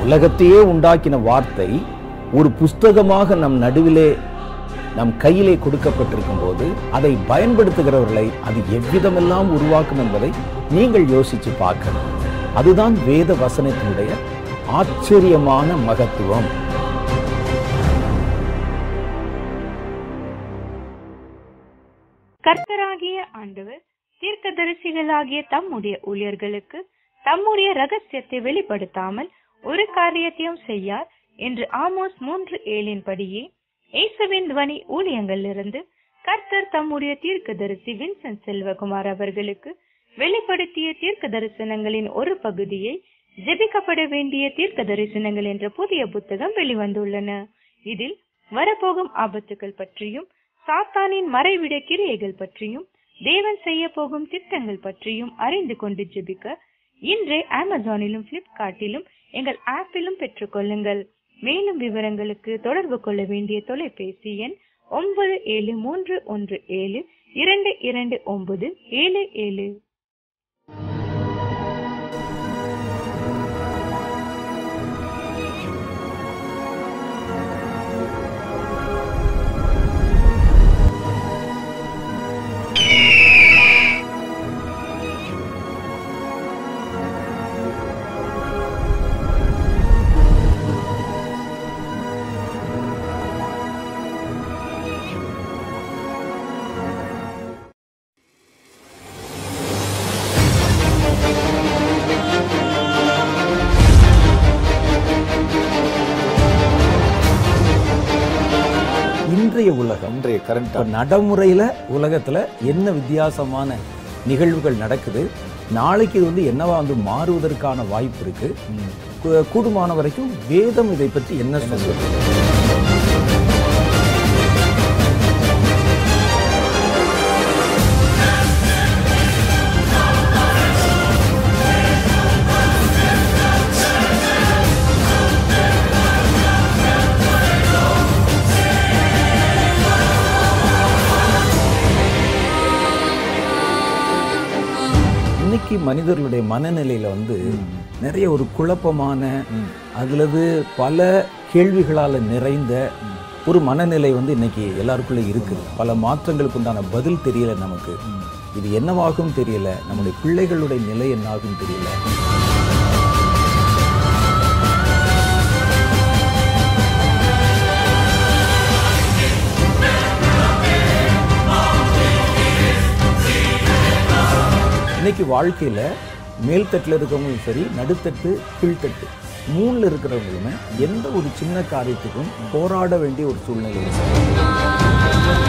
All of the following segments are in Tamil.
உலகத்தையே உண்டாக்கின வார்த்தை ஒரு புஸ்தகமாக நம் நடுவிலே நம் கையிலே கொடுக்கப்பட்டிருக்கும் போது அதை பயன்படுத்துகிறவர்களை அது எவ்விதமெல்லாம் உருவாக்கும் என்பதை நீங்கள் யோசிச்சு பார்க்கணும் அதுதான் வேத வசனத்தினுடைய ஆச்சரியமான மகத்துவம் கர்த்தராகிய ஆண்டவர் தீர்க்கதரிசிகளாகிய தம்முடைய ஊழியர்களுக்கு தம்முடைய ரகசியத்தை வெளிப்படுத்தாமல் ஒரு காரியத்தையும் செய்யார் என்று ஆமோஸ் மூன்று ஏழின் படியே இயேசுவின் துவனி ஊழியங்களிலிருந்து கர்த்தர் தம்முடைய தீர்க்கதரிசி வின்சென்ட் செல்வகுமார் அவர்களுக்கு வெளிப்படுத்திய தீர்க்க தரிசனங்களின் ஒரு பகுதியை ஜெபிக்கப்பட வேண்டிய தீர்க்க தரிசனங்கள் என்ற புதிய புத்தகம் வெளிவந்துள்ளன இதில் வரப்போகும் ஆபத்துகள் பற்றியும் சாத்தானின் மறைவிட கிரியைகள் பற்றியும் தேவன் செய்ய போகும் திட்டங்கள் பற்றியும் அறிந்து கொண்டு ஜெபிக்க இன்றே அமேசானிலும் பிளிப்கார்ட்டிலும் எங்கள் ஆப்பிலும் பெற்றுக்கொள்ளுங்கள் மேலும் விவரங்களுக்கு தொடர்பு கொள்ள வேண்டிய தொலைபேசி எண் ஒன்பது ஏழு மூன்று ஒன்று ஏழு இரண்டு இரண்டு ஒன்பது ஏழு ஏழு இன்றைய உலகம் இன்றைய கரண்ட் இப்ப நடைமுறையில உலகத்துல என்ன வித்தியாசமான நிகழ்வுகள் நடக்குது நாளைக்கு இது வந்து என்னவா வந்து மாறுவதற்கான வாய்ப்பு இருக்கு கு- கூடுமான வரைக்கும் வேதம் இதை பற்றி என்ன சொல்லுது இன்னைக்கு மனிதர்களுடைய மனநிலையில வந்து நிறைய ஒரு குழப்பமான அதுலது பல கேள்விகளால நிறைந்த ஒரு மனநிலை வந்து இன்னைக்கு எல்லாருக்குள்ள இருக்குது பல மாற்றங்களுக்கு உண்டான பதில் தெரியல நமக்கு இது என்னவாகும் தெரியல நம்முடைய பிள்ளைகளுடைய நிலை என்னாகும் தெரியல இன்னைக்கு வாழ்க்கையில மேல்தட்டில் இருக்கவங்களும் சரி நடுத்தட்டு கீழ்த்தட்டு மூணுல இருக்கிறவங்களுமே எந்த ஒரு சின்ன காரியத்துக்கும் போராட வேண்டிய ஒரு சூழ்நிலை இருக்கு.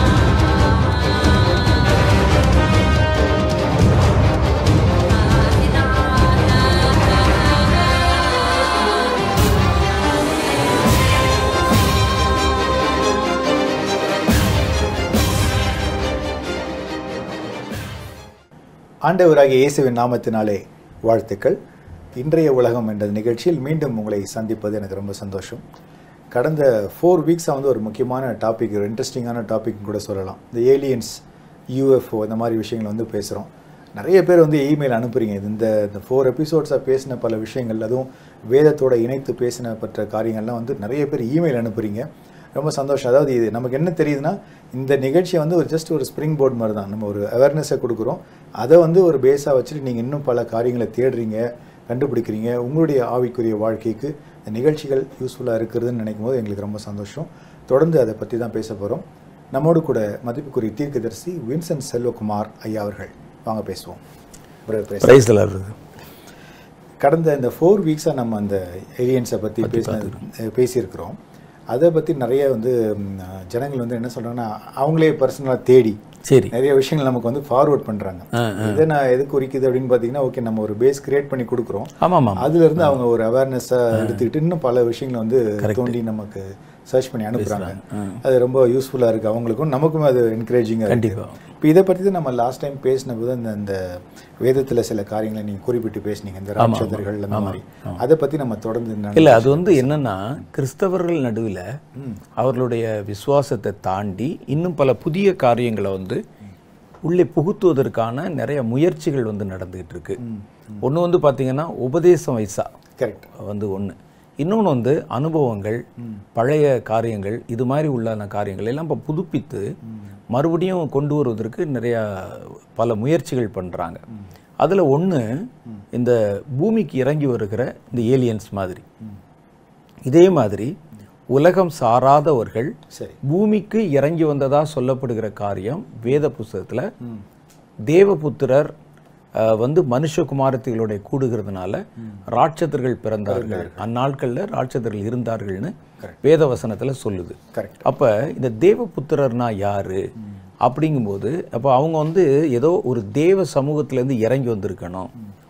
ஆண்டவராகிய இயேசுவின் நாமத்தினாலே வாழ்த்துக்கள் இன்றைய உலகம் என்ற நிகழ்ச்சியில் மீண்டும் உங்களை சந்திப்பது எனக்கு ரொம்ப சந்தோஷம் கடந்த ஃபோர் வீக்ஸாக வந்து ஒரு முக்கியமான டாபிக் ஒரு இன்ட்ரெஸ்டிங்கான டாபிக் கூட சொல்லலாம் இந்த ஏலியன்ஸ் யூஎஃப்ஓ இந்த மாதிரி விஷயங்கள் வந்து பேசுகிறோம் நிறைய பேர் வந்து இமெயில் அனுப்புறீங்க இது இந்த இந்த ஃபோர் எபிசோட்ஸாக பேசின பல விஷயங்கள் அதுவும் வேதத்தோட இணைத்து பேசின பற்ற காரியங்கள்லாம் வந்து நிறைய பேர் இமெயில் அனுப்புறீங்க ரொம்ப சந்தோஷம் அதாவது இது நமக்கு என்ன தெரியுதுன்னா இந்த நிகழ்ச்சியை வந்து ஒரு ஜஸ்ட் ஒரு ஸ்ப்ரிங் போர்ட் மாதிரி தான் நம்ம ஒரு அவேர்னஸை கொடுக்குறோம் அதை வந்து ஒரு பேஸாக வச்சுட்டு நீங்கள் இன்னும் பல காரியங்களை தேடுறீங்க கண்டுபிடிக்கிறீங்க உங்களுடைய ஆவிக்குரிய வாழ்க்கைக்கு இந்த நிகழ்ச்சிகள் யூஸ்ஃபுல்லாக இருக்கிறதுன்னு நினைக்கும் போது எங்களுக்கு ரொம்ப சந்தோஷம் தொடர்ந்து அதை பற்றி தான் பேச போகிறோம் நம்மோடு கூட மதிப்புக்குரிய தீர்க்கதரிசி வின்சென்ட் செல்வகுமார் ஐயா அவர்கள் வாங்க பேசுவோம் பிரதர் பேச Praise the Lord, brother. கடந்த இந்த ஃபோர் வீக்ஸாக நம்ம அந்த ஏலியன்ஸை பற்றி பேசினது பேசியிருக்கிறோம் அதை பற்றி நிறைய வந்து ம், ஜனங்கள் வந்து என்ன சொல்கிறாங்கன்னா அவங்களே பர்சனலாக தேடி சரி நிறைய விஷயங்கள் நமக்கு வந்து ஃபார்வர்ட் பண்ணுறாங்க இதை நான் எது குறிக்குது அப்படின்னு பார்த்தீங்கன்னா ஓகே நம்ம ஒரு பேஸ் கிரியேட் பண்ணி கொடுக்குறோம் ஆமாம் ஆமாம் அதுல இருந்து அவங்க ஒரு அவேர்னஸாக எடுத்துக்கிட்டு இன்னும் பல விஷயங்களை வந்து தோண்டி நமக்கு சர்ச் பண்ணி அனுப்புறாங்க அது ரொம்ப யூஸ்ஃபுல்லாக இருக்குது அவங்களுக்கும் நமக்கும் அது என்கரேஜிங்காக கண்டிப்பா. இப்போ இதை பற்றி தான் நம்ம லாஸ்ட் டைம் பேசின போது அந்த அந்த வேதத்தில் சில காரியங்களை நீங்கள் குறிப்பிட்டு பேசுனீங்க இந்த ராட்சதர்கள் அந்த மாதிரி அதை பற்றி நம்ம தொடர்ந்து என்ன- இல்ல அது வந்து என்னன்னா கிறிஸ்தவர்கள் நடுவில் அவர்களுடைய விசுவாசத்தை தாண்டி இன்னும் பல புதிய காரியங்களை வந்து உள்ளே புகுத்துவதற்கான நிறைய முயற்சிகள் வந்து நடந்துகிட்டு இருக்கு ஒன்று வந்து பார்த்தீங்கன்னா உபதேசம் வைசா கரெக்ட் வந்து ஒன்று இன்னொன்று வந்து அனுபவங்கள் பழைய காரியங்கள் இது மாதிரி உள்ளான காரியங்கள் எல்லாம் இப்போ புதுப்பித்து மறுபடியும் கொண்டு வருவதற்கு நிறையா பல முயற்சிகள் பண்ணுறாங்க அதில் ஒன்று இந்த பூமிக்கு இறங்கி வருகிற இந்த ஏலியன்ஸ் மாதிரி இதே மாதிரி உலகம் சாராதவர்கள் சரி பூமிக்கு இறங்கி வந்ததா சொல்லப்படுகிற காரியம் வேத புஸ்தகத்துல தேவபுத்திரர் அஹ், வந்து மனுஷகுமாரத்திகளுடைய கூடுகிறதுனால ராட்சதர்கள் பிறந்தார்கள் அந்நாட்கள்ல ராட்சதர்கள் இருந்தார்கள்னு வேத வசனத்துல சொல்லுது கரெக்ட் அப்ப இந்த தேவபுத்திரர்னா யாரு அப்படிங்கும்போது அப்போ அவங்க வந்து ஏதோ ஒரு தேவ சமூகத்திலேருந்து இறங்கி வந்திருக்கணும்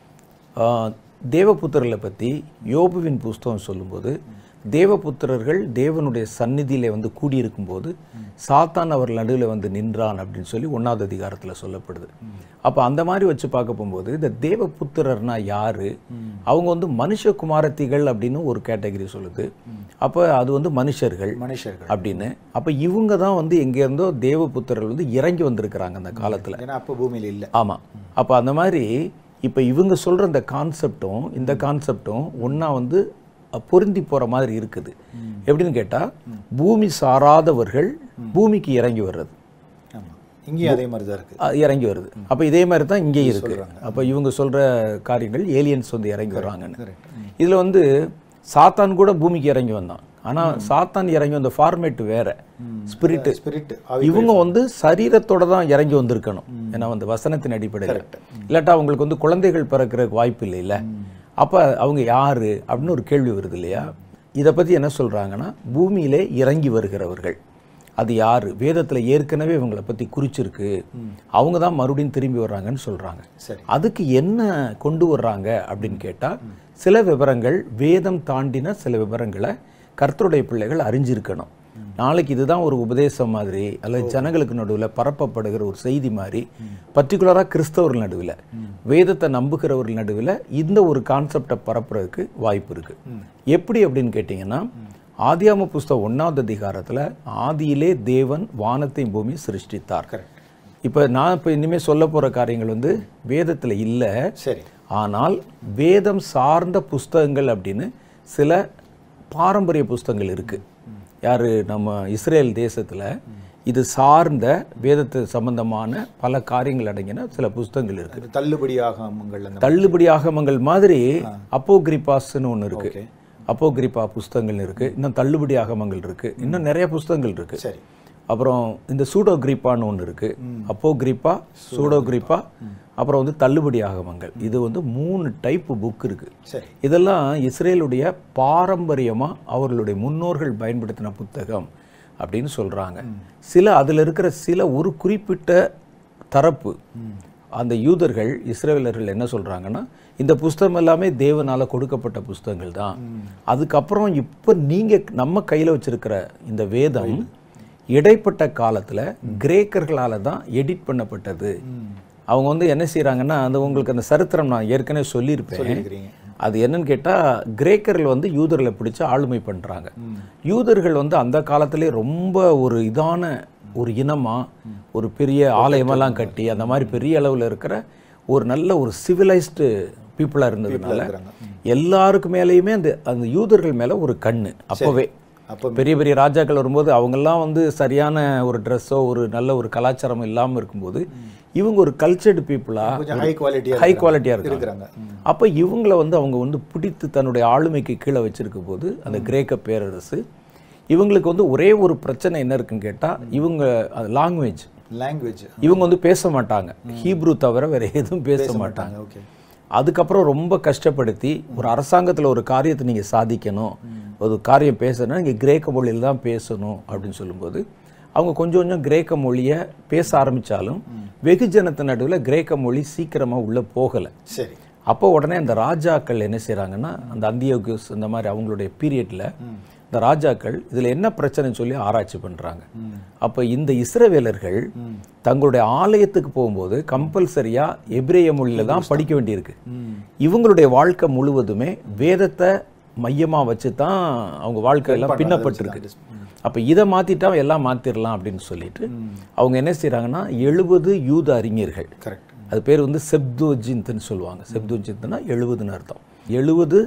ஆஹ், தேவபுத்திரர்களை பற்றி யோபுவின் புஸ்தகம் சொல்லும்போது தேவபுத்திரர்கள் தேவனுடைய சந்நிதியிலே வந்து கூடியிருக்கும்போது சாத்தான் அவர் நடுவில் வந்து நின்றான் அப்படின்னு சொல்லி ஒன்றாவது அதிகாரத்தில் சொல்லப்படுது அப்போ அந்த மாதிரி வச்சு பார்க்க போகும்போது இந்த தேவபுத்திரர்னா யாரு அவங்க வந்து மனுஷகுமாரத்திகள் அப்படின்னு ஒரு கேட்டகரி சொல்லுது அப்போ அது வந்து மனுஷர்கள் மனுஷர்கள் அப்படின்னு அப்ப இவங்க தான் வந்து எங்கேருந்தோ தேவபுத்திரர்கள் வந்து இறங்கி வந்திருக்கிறாங்க அந்த காலத்துல ஏன்னா அப்போ பூமியில் இல்லை ஆமா அப்ப அந்த மாதிரி இப்ப இவங்க சொல்ற அந்த கான்செப்டும் இந்த கான்செப்டும் ஒண்ணா வந்து அஹ், பொருந்தி போற மாதிரி இருக்குது எப்படின்னு கேட்டா பூமி சாராதவர்கள் பூமிக்கு இறங்கி வர்றது ஆமா இங்கேயும் அதே மாதிரி தான் இருக்கு அஹ், இறங்கி வருது அப்ப இதே மாதிரி தான் இங்கேயும் இருக்கு அப்ப இவங்க சொல்ற காரியங்கள் ஏலியன்ஸ் வந்து இறங்கி வர்றாங்கன்னு கரெக்ட் இதுல வந்து சாத்தான் கூட பூமிக்கு இறங்கி வந்தான் ஆனா சாத்தான் இறங்கி வந்த ஃபார்மேட் வேற ஸ்பிரிட் ஸ்பிரிட் இவங்க வந்து சரீரத்தோட தான் இறங்கி வந்திருக்கணும் ஏன்னா வந்து வசனத்தின் அடிப்படையில் இல்லாட்டா அவங்களுக்கு வந்து குழந்தைகள் பிறக்கிறதுக்கு வாய்ப்பு இல்லை இல்ல அப்ப அவங்க யாரு அப்படின்னு ஒரு கேள்வி வருது இல்லையா இதை பத்தி என்ன சொல்றாங்கன்னா பூமியிலே இறங்கி வருகிறவர்கள் அது யாரு வேதத்துல ஏற்கனவே இவங்களை பத்தி குறிச்சிருக்கு அவங்க தான் மறுபடியும் திரும்பி வர்றாங்கன்னு சொல்றாங்க சரி அதுக்கு என்ன கொண்டு வர்றாங்க அப்படின்னு கேட்டா சில விவரங்கள் வேதம் தாண்டின சில விவரங்களை கர்த்தருடைய பிள்ளைகள் அறிஞ்சிருக்கணும் நாளைக்கு இதுதான் ஒரு உபதேசம் மாதிரி அல்லது ஜனங்களுக்கு நடுவில் பரப்பப்படுகிற ஒரு செய்தி மாதிரி பர்டிகுலராக கிறிஸ்தவர்கள் நடுவில் வேதத்தை நம்புகிறவர்கள் நடுவில் இந்த ஒரு கான்செப்டை பரப்புறதுக்கு வாய்ப்பு இருக்கு எப்படி அப்படின்னு கேட்டிங்கன்னா ஆதியாம புஸ்தகம் ஒன்றாவது அதிகாரத்தில் ஆதியிலே தேவன் வானத்தையும் பூமி சிருஷ்டித்தார் கரெக்ட் இப்போ நான் இப்போ இனிமேல் சொல்ல போகிற காரியங்கள் வந்து வேதத்தில் இல்லை சரி ஆனால் வேதம் சார்ந்த புஸ்தகங்கள் அப்படின்னு சில பாரம்பரிய புஸ்தகங்கள் இருக்கு யாரு நம்ம இஸ்ரேல் தேசத்துல இது சார்ந்த வேதத்து சம்பந்தமான பல காரியங்கள் அடங்கின சில புஸ்தகங்கள் இருக்கு அது தள்ளுபடி ஆகாமங்கள் அந்த தள்ளுபடி ஆகமங்கள் மாதிரி அப்போகிரிப்பாஸ்னு ஒன்று இருக்கு ஓகே அப்போகிரிப்பா புஸ்தகங்கள் இருக்கு இன்னும் தள்ளுபடி ஆகமங்கள் இருக்கு இன்னும் நிறைய புஸ்தகங்கள் இருக்கு சரி அப்புறம் இந்த சூடோ கிரீப்பான்னு ஒன்று இருக்கு அப்போ கிரீப்பா சூடோ கிரீப்பா அப்புறம் வந்து தள்ளுபடி ஆகமங்கள் இது வந்து மூணு டைப் புக் இருக்கு சரி இதெல்லாம் இஸ்ரேலுடைய பாரம்பரியமா அவர்களுடைய முன்னோர்கள் பயன்படுத்தின புத்தகம் அப்படின்னு சொல்றாங்க சில அதுல இருக்கிற சில ஒரு குறிப்பிட்ட தரப்பு அந்த யூதர்கள் இஸ்ரேலர்கள் என்ன சொல்றாங்கன்னா இந்த புஸ்தகம் எல்லாமே தேவனால கொடுக்கப்பட்ட புஸ்தகங்கள் தான் அதுக்கப்புறம் இப்போ நீங்க நம்ம கையில வச்சிருக்கிற இந்த வேதம் இடைப்பட்ட காலத்துல கிரேக்கர்களால தான் எடிட் பண்ணப்பட்டது அவங்க வந்து என்ன செய்றாங்கன்னா அந்த உங்களுக்கு அந்த சரித்திரம் நான் ஏற்கனவே சொல்லியிருப்பேன் இருக்கிறீங்க அது என்னன்னு கேட்டா கிரேக்கர்கள் வந்து யூதர்களை பிடிச்சு ஆளுமை பண்றாங்க யூதர்கள் வந்து அந்த காலத்திலே ரொம்ப ஒரு இதான ஒரு இனமா ஒரு பெரிய ஆலயமெல்லாம் கட்டி அந்த மாதிரி பெரிய அளவுல இருக்கிற ஒரு நல்ல ஒரு சிவிலைஸ்டு பீப்புளா இருந்ததுனால இருக்கிறாங்க. எல்லாருக்கு மேலேயுமே அந்த அந்த யூதர்கள் மேல ஒரு கண்ணு அப்பவே அப்போ பெரிய பெரிய ராஜாக்கள் வரும்போது அவங்கெல்லாம் வந்து சரியான ஒரு ட்ரெஸ்ஸோ ஒரு நல்ல ஒரு கலாச்சாரம் இல்லாம இருக்கும்போது இவங்க ஒரு கல்ச்சர்டு பீப்புளா கொஞ்சம் ஹை குவாலிட்டியா ஹை குவாலிட்டியா இருக்காங்க இருக்கிறாங்க ம். அப்ப இவங்களை வந்து அவங்க வந்து பிடித்து தன்னுடைய ஆளுமைக்கு கீழே வச்சிருக்கும் போது அந்த கிரேக்க பேரரசு இவங்களுக்கு வந்து ஒரே ஒரு பிரச்சனை என்ன இருக்குன்னு கேட்டா இவங்க லாங்குவேஜ் லாங்குவேஜ் இவங்க வந்து பேச மாட்டாங்க ஹீப்ரு தவிர வேற எதுவும் பேச மாட்டாங்க ஓகே அதுக்கப்புறம் ரொம்ப கஷ்டப்படுத்தி ஒரு அரசாங்கத்துல ஒரு காரியத்தை நீங்க சாதிக்கணும் ஒரு காரியம் பேசணும்னா நீங்க கிரேக்க மொழியில் தான் பேசணும் அப்படின்னு சொல்லும்போது அவங்க கொஞ்சம் கொஞ்சம் கிரேக்க மொழியை பேச ஆரம்பிச்சாலும் வெகுஜனத்து நடுவில் கிரேக்க மொழி சீக்கிரமா உள்ள போகலை சரி அப்போ உடனே அந்த ராஜாக்கள் என்ன செய்றாங்கன்னா அந்த அந்தியோகியஸ் இந்த மாதிரி அவங்களுடைய பீரியட்ல இந்த ராஜாக்கள் இதுல என்ன பிரச்சனைன்னு சொல்லி ஆராய்ச்சி பண்றாங்க அப்ப இந்த இஸ்ரவேலர்கள் தங்களுடைய ஆலயத்துக்கு போகும்போது கம்பல்சரியா எபிரேய மொழியில தான் படிக்க வேண்டியிருக்கு இவங்களுடைய வாழ்க்கை முழுவதுமே வேதத்தை மையமா வச்சு தான் அவங்க வாழ்க்கை எல்லாம் பின்னப்பட்டிருக்கு அப்ப இதை மாத்திட்டா எல்லாம் மாத்திரலாம் அப்படின்னு சொல்லிட்டு அவங்க என்ன செய்றாங்கன்னா எழுபது யூத அறிஞர்கள் கரெக்ட் அது பேர் வந்து செப்தோஜிந்த்னு சொல்லுவாங்க செப்தோஜிந்த்னா எழுபதுன்னு அர்த்தம் எழுபது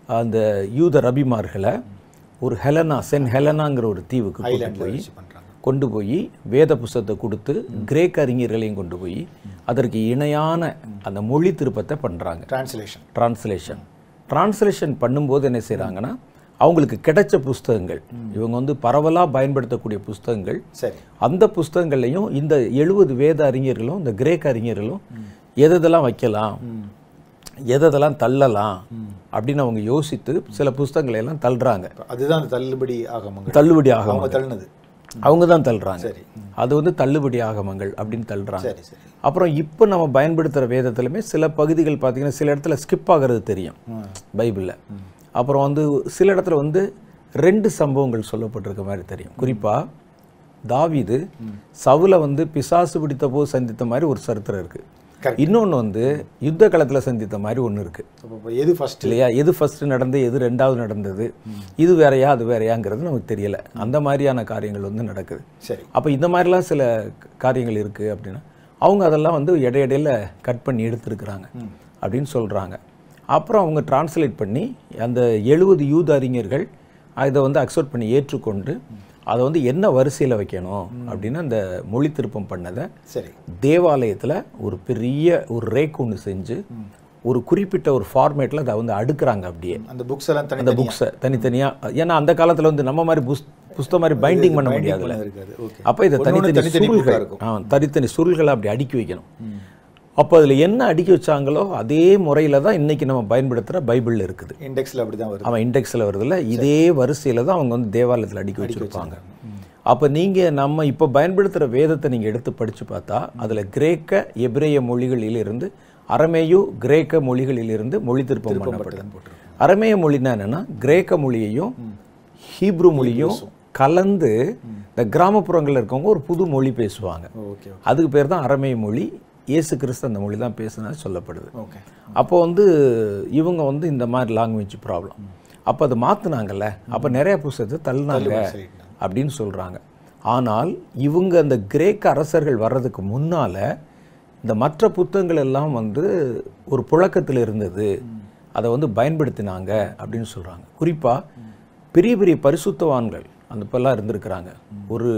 அந்த யூத ரபிமார்களை ஒரு ஹெலனா சென் ஹெலனாங்கிற ஒரு தீவுக்கு கொண்டு ஐலாண்டில் போய் வச்சு பண்ணுறாங்க கொண்டு போய் வேத புஸ்தகத்தை கொடுத்து கிரேக்க அறிஞர்களையும் கொண்டு போய் அதற்கு இணையான அந்த மொழி திருப்பத்தை பண்ணுறாங்க டிரான்ஸ்லேஷன் டிரான்ஸ்லேஷன் டிரான்ஸ்லேஷன் பண்ணும்போது என்ன செய்கிறாங்கன்னா அவங்களுக்கு கிடைச்ச புஸ்தகங்கள் இவங்க வந்து பரவலாக பயன்படுத்தக்கூடிய புஸ்தகங்கள் சரி அந்த புஸ்தகங்கள்லையும் இந்த எழுபது வேத அறிஞர்களும் இந்த கிரேக்க அறிஞர்களும் எதெல்லாம் வைக்கலாம் எதெல்லாம் தள்ளலாம் அப்படின்னு அவங்க யோசித்து சில புஸ்தகங்களை எல்லாம் தள்ளுறாங்க அதுதான் அந்த தள்ளுபடி ஆகமங்கள் தள்ளுபடி ஆகமங்கள் அவங்க தள்ளுனது அவங்க தான் தள்ளுறாங்க சரி அது வந்து தள்ளுபடி ஆகமங்கள் அப்படின்னு தள்ளுறாங்க சரி சரி அப்புறம் இப்போ நம்ம பயன்படுத்துகிற வேதத்திலுமே சில பகுதிகள் பார்த்தீங்கன்னா சில இடத்துல ஸ்கிப் ஆகிறது தெரியும் பைபிளில் அப்புறம் வந்து சில இடத்துல வந்து ரெண்டு சம்பவங்கள் சொல்லப்பட்டிருக்க மாதிரி தெரியும் குறிப்பாக தாவீது சவுலை வந்து பிசாசு பிடித்த போது சந்தித்த மாதிரி ஒரு சரித்திரம் இருக்கு Correct. இன்னொன்று வந்து யுத்த களத்தில் சந்தித்த மாதிரி ஒன்று இருக்கு அப்போ இப்போ எது ஃபர்ஸ்ட் இல்லையா எது ஃபர்ஸ்ட் நடந்து எது ரெண்டாவது நடந்தது இது வேறையா அது வேறையாங்கிறது நமக்கு தெரியல அந்த மாதிரியான காரியங்கள் வந்து நடக்குது சரி அப்போ இந்த மாதிரிலாம் சில காரியங்கள் இருக்குது அப்படின்னா அவங்க அதெல்லாம் வந்து இடையிடையில கட் பண்ணி எடுத்திருக்கிறாங்க அப்படின்னு சொல்கிறாங்க அப்புறம் அவங்க டிரான்ஸ்லேட் பண்ணி அந்த எழுபது யூத அறிஞர்கள் இதை வந்து அக்செப்ட் பண்ணி ஏற்றுக்கொண்டு அதை வந்து என்ன வரிசையில் வைக்கணும் அப்படின்னு அந்த மொழி திருப்பம் பண்ணதை சரி தேவாலயத்தில் ஒரு பெரிய ஒரு ரேக் ஒன்று செஞ்சு ஒரு குறிப்பிட்ட ஒரு ஃபார்மேட்டில் அதை வந்து அடுக்குறாங்க அப்படியே அந்த புக்ஸ் எல்லாம் அந்த தனி புக்ஸை தனித்தனியாக ஏன்னா அந்த காலத்தில் வந்து நம்ம மாதிரி புஸ் புஸ்தம் மாதிரி பைண்டிங் பண்ண முடியாதுல்ல இருக்காது ஓகே அப்போ இதை ஒண்ணு ஒண்ணு தனித்தனி தனித்தனி book-ஆ சுருள்கள் இருக்கும். ஆ தனித்தனி சுருள்களை அப்படி அடுக்கி வைக்கணும் அப்போ அதில் என்ன அடுக்கி வச்சாங்களோ அதே முறையில் தான் இன்னைக்கு நம்ம பயன்படுத்துகிற பைபிளில் இருக்குது இண்டெக்ஸ்ல அப்படிதான் வருது அவன் இண்டெக்ஸில் வருதுல்ல இதே வரிசையில் தான் அவங்க வந்து தேவாலயத்தில் அடுக்கி வச்சிருப்பாங்க அப்போ நீங்கள் நம்ம இப்போ பயன்படுத்துகிற வேதத்தை நீங்கள் எடுத்து படித்து பார்த்தா அதில் கிரேக்க எபிரேய மொழிகளிலிருந்து அரமேயு கிரேக்க மொழிகளிலிருந்து மொழி திருப்பம் பண்ணப்பட்டது போட்டிருக்கோம் அரமேய மொழினா என்னன்னா கிரேக்க மொழியையும் ஹீப்ரு மொழியும் கலந்து இந்த கிராமப்புறங்களில் இருக்கவங்க ஒரு புது மொழி பேசுவாங்க ஓகே அதுக்கு பேர் தான் அரமேய மொழி இயேசு கிறிஸ்து அந்த மொழி தான் பேசுனா சொல்லப்படுது ஓகே அப்போ வந்து இவங்க வந்து இந்த மாதிரி லாங்குவேஜ் ப்ராப்ளம் அப்போ அதை மாற்றினாங்கல்ல அப்போ நிறைய புஸ்தகத்தை தள்ளினாங்க சொல்லிட்டாங்க. அப்படின்னு சொல்கிறாங்க ஆனால் இவங்க அந்த கிரேக்க அரசர்கள் வர்றதுக்கு முன்னால் இந்த மற்ற புத்தகங்கள் எல்லாம் வந்து ஒரு புழக்கத்தில் இருந்தது அதை வந்து பயன்படுத்தினாங்க அப்படின்னு சொல்கிறாங்க குறிப்பாக பெரிய பெரிய பரிசுத்தவான்கள் அந்த இப்பெல்லாம் இருந்திருக்கிறாங்க ஒரு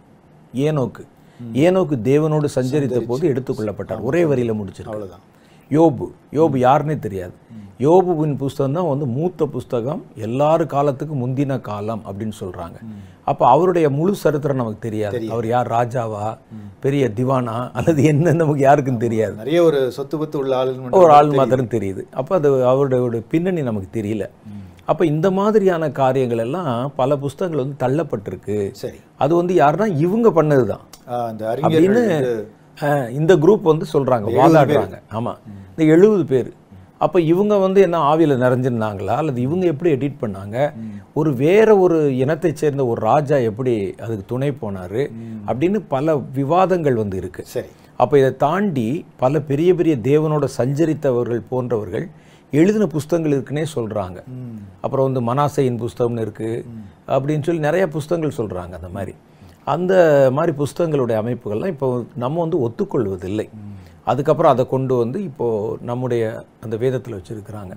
ஏனோக்கு ஏனோக்கு தேவனோடு சஞ்சரித்த போது எடுத்துக்கொள்ளப்பட்டார் ஒரே வரியில முடிச்சிருக்கு அவ்வளவுதான் யோபு யோபு யாருன்னே தெரியாது யோபுவின் புஸ்தகம் தான் வந்து மூத்த புஸ்தகம் எல்லாரு காலத்துக்கு முந்தின காலம் அப்படின்னு சொல்றாங்க அப்ப அவருடைய முழு சரித்திரம் நமக்கு தெரியாது அவர் யார் ராஜாவா பெரிய திவானா அல்லது என்ன நமக்கு யாருக்கும் தெரியாது நிறைய ஒரு சொத்து பத்து உள்ள ஆளுன்னு ஒரு ஆள் மாத்திரம் தெரியுது அப்ப அது அவருடைய பின்னணி நமக்கு தெரியல அப்ப இந்த மாதிரியான காரியங்கள் எல்லாம் பல புஸ்தகங்கள் வந்து தள்ளப்பட்டிருக்கு சரி அது வந்து யாருன்னா இவங்க பண்ணதுதான் ஆஹ் அந்த அப்படின்னு அறிஞர்கள் அஹ், இந்த குரூப் வந்து சொல்றாங்க வாதாடுறாங்க ஆமா இந்த எழுபது பேர் அப்ப இவங்க வந்து என்ன ஆவியில நிறைஞ்சிருந்தாங்களா அல்லது இவங்க எப்படி எடிட் பண்ணாங்க ஒரு வேற ஒரு இனத்தை சேர்ந்த ஒரு ராஜா எப்படி அதுக்கு துணை போனாரு அப்படின்னு பல விவாதங்கள் வந்து இருக்கு சரி அப்ப இதை தாண்டி பல பெரிய பெரிய தேவனோட சஞ்சரித்தவர்கள் போன்றவர்கள் எழுதின புஸ்தகங்கள் இருக்குன்னே சொல்றாங்க அப்புறம் வந்து மனாசையின் புஸ்தகம்னு இருக்கு அப்படின்னு சொல்லி நிறைய புஸ்தகங்கள் சொல்றாங்க அந்த மாதிரி அந்த மாதிரி புஸ்தகங்களுடைய அமைப்புகள்லாம் இப்போ நம்ம வந்து ஒத்துக்கொள்வதில்லை அதுக்கப்புறம் அதை கொண்டு வந்து இப்போ நம்முடைய அந்த வேதத்தில் வச்சிருக்கிறாங்க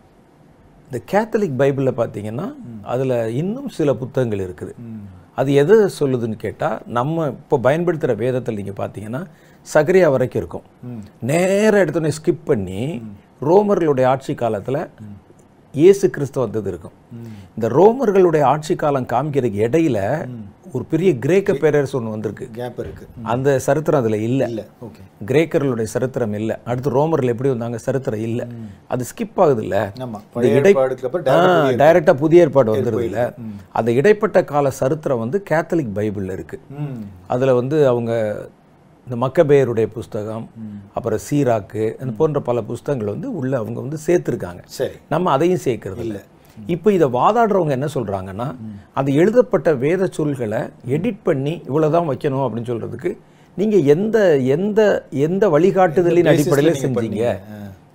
இந்த கேத்தலிக் பைபிளில் பார்த்தீங்கன்னா அதில் இன்னும் சில புத்தகங்கள் இருக்குது அது எதை சொல்லுதுன்னு கேட்டால் நம்ம இப்போ பயன்படுத்துகிற வேதத்தில் நீங்கள் பார்த்தீங்கன்னா சகரியா வரைக்கும் இருக்கும் நேரா எடுத்தோடனே ஸ்கிப் பண்ணி ரோமர்களுடைய ஆட்சி காலத்தில் இயேசு கிறிஸ்து வந்தது இருக்கும் இந்த ரோமர்களுடைய ஆட்சி காலம் காமிக்கிறதுக்கு இடையில ஒரு பெரிய கிரேக்க பேரரசு ஒன்று வந்திருக்கு கேப் இருக்கு அந்த சரித்திரம் அதில் இல்லை இல்ல ஓகே கிரேக்கர்களுடைய சரித்திரம் இல்லை அடுத்து ரோமர்கள் எப்படி வந்தாங்க சரித்திரம் இல்லை அது ஸ்கிப் ஆகுது இல்ல ஆமா இந்த பழைய இடை ஏற்பாடுக்கு அப்புறம் direct புதிய டைரக்டா புதிய ஏற்பாடு வந்துருது இல்ல அந்த இடைப்பட்ட கால சரித்திரம் வந்து கேத்தலிக் பைபிள்ல இருக்கு ம் அதுல வந்து அவங்க இந்த மக்கபேயருடைய புஸ்தகம் அப்புறம் சீராக்கு அந்த போன்ற பல புஸ்தகங்கள் வந்து உள்ள அவங்க வந்து சேர்த்துருக்காங்க சரி நம்ம அதையும் சேர்க்கறது இல்லை இப்போ இதை வாதாடுறவங்க என்ன சொல்றாங்கன்னா அந்த எழுதப்பட்ட வேத சொல்களை எடிட் பண்ணி இவ்வளவுதான் வைக்கணும் அப்படின்னு சொல்றதுக்கு நீங்க எந்த எந்த எந்த வழிகாட்டுதலின் basis ல அடிப்படையில் நீங்க செஞ்சீங்க பண்ணீங்க?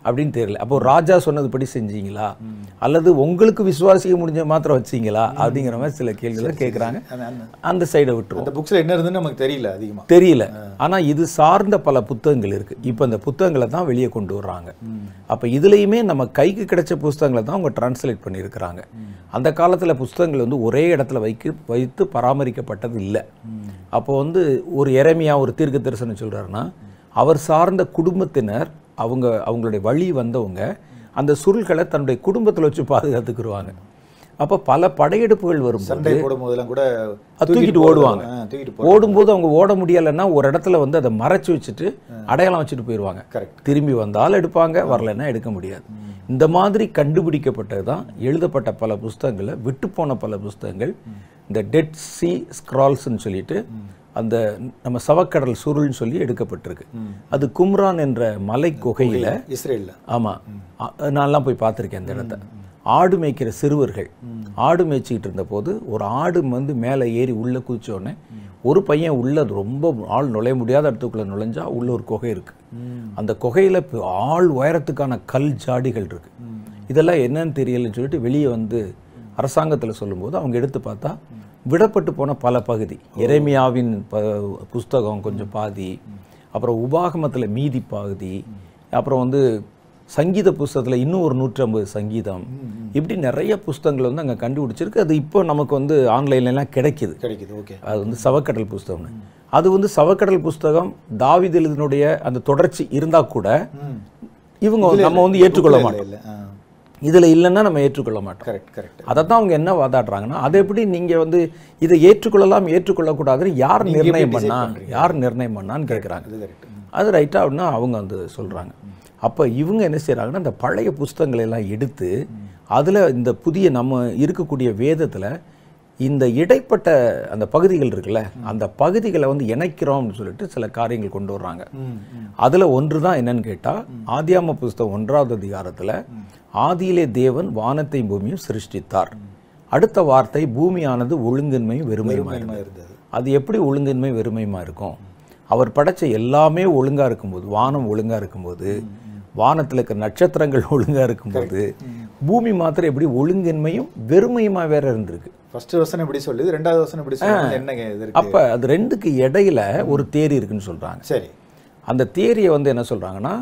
அப்படின்னு தெரியல அப்போ ராஜா சொன்னதுபடி செஞ்சீங்களா அல்லது உங்களுக்கு விசுவாசிக்க முடிஞ்ச மாத்திரம் வச்சீங்களா அப்படிங்கிற மாதிரி சில கேள்விகளை கேட்குறாங்க அந்த- அந்த- அந்த சைடை விட்டுருவோம் அந்த புக்ஸ்ல என்ன இருந்துன்னு நமக்கு தெரியல அதிகமா தெரியல ஆனா இது சார்ந்த பல புத்தகங்கள் இருக்கு இப்போ இந்த புத்தகங்களை தான் வெளியே கொண்டு வர்றாங்க அப்ப இதுலயுமே நம்ம கைக்கு கிடைச்ச புஸ்தகங்களை தான் அவங்க டிரான்ஸ்லேட் பண்ணியிருக்கிறாங்க அந்த காலத்துல புஸ்தகங்கள் வந்து ஒரே இடத்துல வைக்க வைத்து பராமரிக்கப்பட்டது இல்லை அப்போ வந்து ஒரு எரேமியா ஒரு தீர்க்க தரிசனம் சொல்றாருன்னா அவர் சார்ந்த குடும்பத்தினர் அவங்க அவங்களுடைய வழி வந்தவங்க அந்த சுருள்களை தன்னுடைய குடும்பத்துல வச்சு பாதுகாத்துக்கிடுவாங்க அப்போ பல படையெடுப்புகள் வரும்போது சண்டை போடும் போதெல்லாம் கூட அது தூக்கிட்டு ஓடுவாங்க. ஆ, தூக்கிட்டு போ ஓடும்போது அவங்க ஓட முடியலைன்னா ஒரு இடத்துல வந்து அதை மறைச்சு வச்சுட்டு அடையாளம் வச்சுட்டு போயிடுவாங்க கரெக்ட் திரும்பி வந்தாலும் எடுப்பாங்க வரலைன்னா எடுக்க முடியாது இந்த மாதிரி கண்டுபிடிக்கப்பட்டது தான் எழுதப்பட்ட பல புஸ்தகங்களில் விட்டுப்போன பல புஸ்தகங்கள் இந்த டெட் சி ஸ்க்ரால்ஸ்னு சொல்லிட்டு அந்த நம்ம சவக்கடல் சுருள்னு சொல்லி எடுக்கப்பட்டிருக்கு அது கும்ரான் என்ற மலை குகையில இஸ்ரேல்ல ஆமா அ- நான்லாம் போய் பார்த்துருக்கேன் அந்த இடத்த ஆடு மேய்க்கிற சிறுவர்கள் ஆடு மேய்ச்சிக்கிட்டு இருந்தபோது ஒரு ஆடு வந்து மேலே ஏறி உள்ளே குதிச்ச உடனே ஒரு பையன் உள்ள அது ரொம்ப ஆள் நுழைய முடியாத இடத்துக்குள்ள நுழைஞ்சா உள்ள ஒரு குகை இருக்கு அந்த குகையில இப்ப ஆள் உயரத்துக்கான கல் ஜாடிகள் இருக்கு இதெல்லாம் என்னன்னு தெரியலன்னு சொல்லிட்டு வெளியே வந்து அரசாங்கத்தில் சொல்லும்போது அவங்க எடுத்து பார்த்தா விடப்பட்டு போன பல பகுதி எரேமியாவின் ப புஸ்தகம் கொஞ்சம் பாதி அப்புறம் உபாகமத்தில் மீதி பாதி அப்புறம் வந்து சங்கீத புஸ்தகத்தில் இன்னும் ஒரு நூற்றம்பது சங்கீதம் இப்படி நிறைய புஸ்தகங்கள் வந்து அங்கே கண்டுபிடிச்சிருக்கு அது இப்போ நமக்கு வந்து ஆன்லைன்லலாம் கிடைக்குது கிடைக்குது ஓகே அது வந்து சவக்கடல் புஸ்தகம்னு அது வந்து சவக்கடல் புஸ்தகம் தாவீது எழுதினுடைய அந்த தொடர்ச்சி இருந்தால் கூட இவங்க வந்து- நம்ம வந்து ஏற்றுக்கொள்ள மாட்டோம் இல்ல இதில் இல்லைன்னா நம்ம ஏற்றுக்கொள்ள மாட்டோம் கரெக்ட் கரெக்ட் அதைத்தான் அவங்க என்ன வாதாடுறாங்கன்னா அதை எப்படி நீங்கள் வந்து இதை ஏற்றுக்கொள்ளலாம் ஏற்றுக்கொள்ளக்கூடாதுன்னு யார் நீங்க எப்படி நிர்ணயம் decide பண்ணா பண்றீங்க? யார் நிர்ணயம் பண்ணான்னு கேட்குறாங்க அது கரெக்ட் அது ரைட்டா அப்படின்னா அவங்க வந்து சொல்கிறாங்க அப்போ இவங்க என்ன செய்கிறாங்கன்னா இந்த பழைய புஸ்தகங்களை எல்லாம் எடுத்து அதில் இந்த புதிய நம்ம இருக்கக்கூடிய வேதத்தில் இந்த இடைப்பட்ட அந்த பகுதிகள் இருக்குல்ல அந்த பகுதிகளை வந்து இணைக்கிறோம்னு சொல்லிட்டு சில காரியங்கள் கொண்டு வர்றாங்க அதில் ஒன்று தான் என்னன்னு கேட்டால் ஆதியாம புஸ்தகம் ஒன்றாவது அதிகாரத்தில் ஆதியிலே தேவன் வானத்தையும் பூமியும் சிருஷ்டித்தார் அடுத்த வார்த்தை பூமியானது ஒழுங்கின்மையும் வெறுமையுமா இருந்தது இருந்தது அது எப்படி ஒழுங்கின்மை வெறுமையுமா இருக்கும் அவர் படைச்ச எல்லாமே ஒழுங்கா இருக்கும்போது வானம் ஒழுங்கா இருக்கும்போது வானத்துல இருக்க நட்சத்திரங்கள் ஒழுங்கா இருக்கும்போது பூமி மாத்திரம் எப்படி ஒழுங்கின்மையும் வெறுமையுமா வேற இருந்திருக்கு ஃபர்ஸ்ட் வசனம் இப்படி சொல்லுது ரெண்டாவது வசனம் இப்படி சொல்லுது என்ன இது இருக்கு அப்ப அது ரெண்டுக்கு இடையில ஒரு தேரி இருக்குன்னு சொல்றாங்க சரி அந்த தியரியை வந்து என்ன சொல்றாங்கன்னா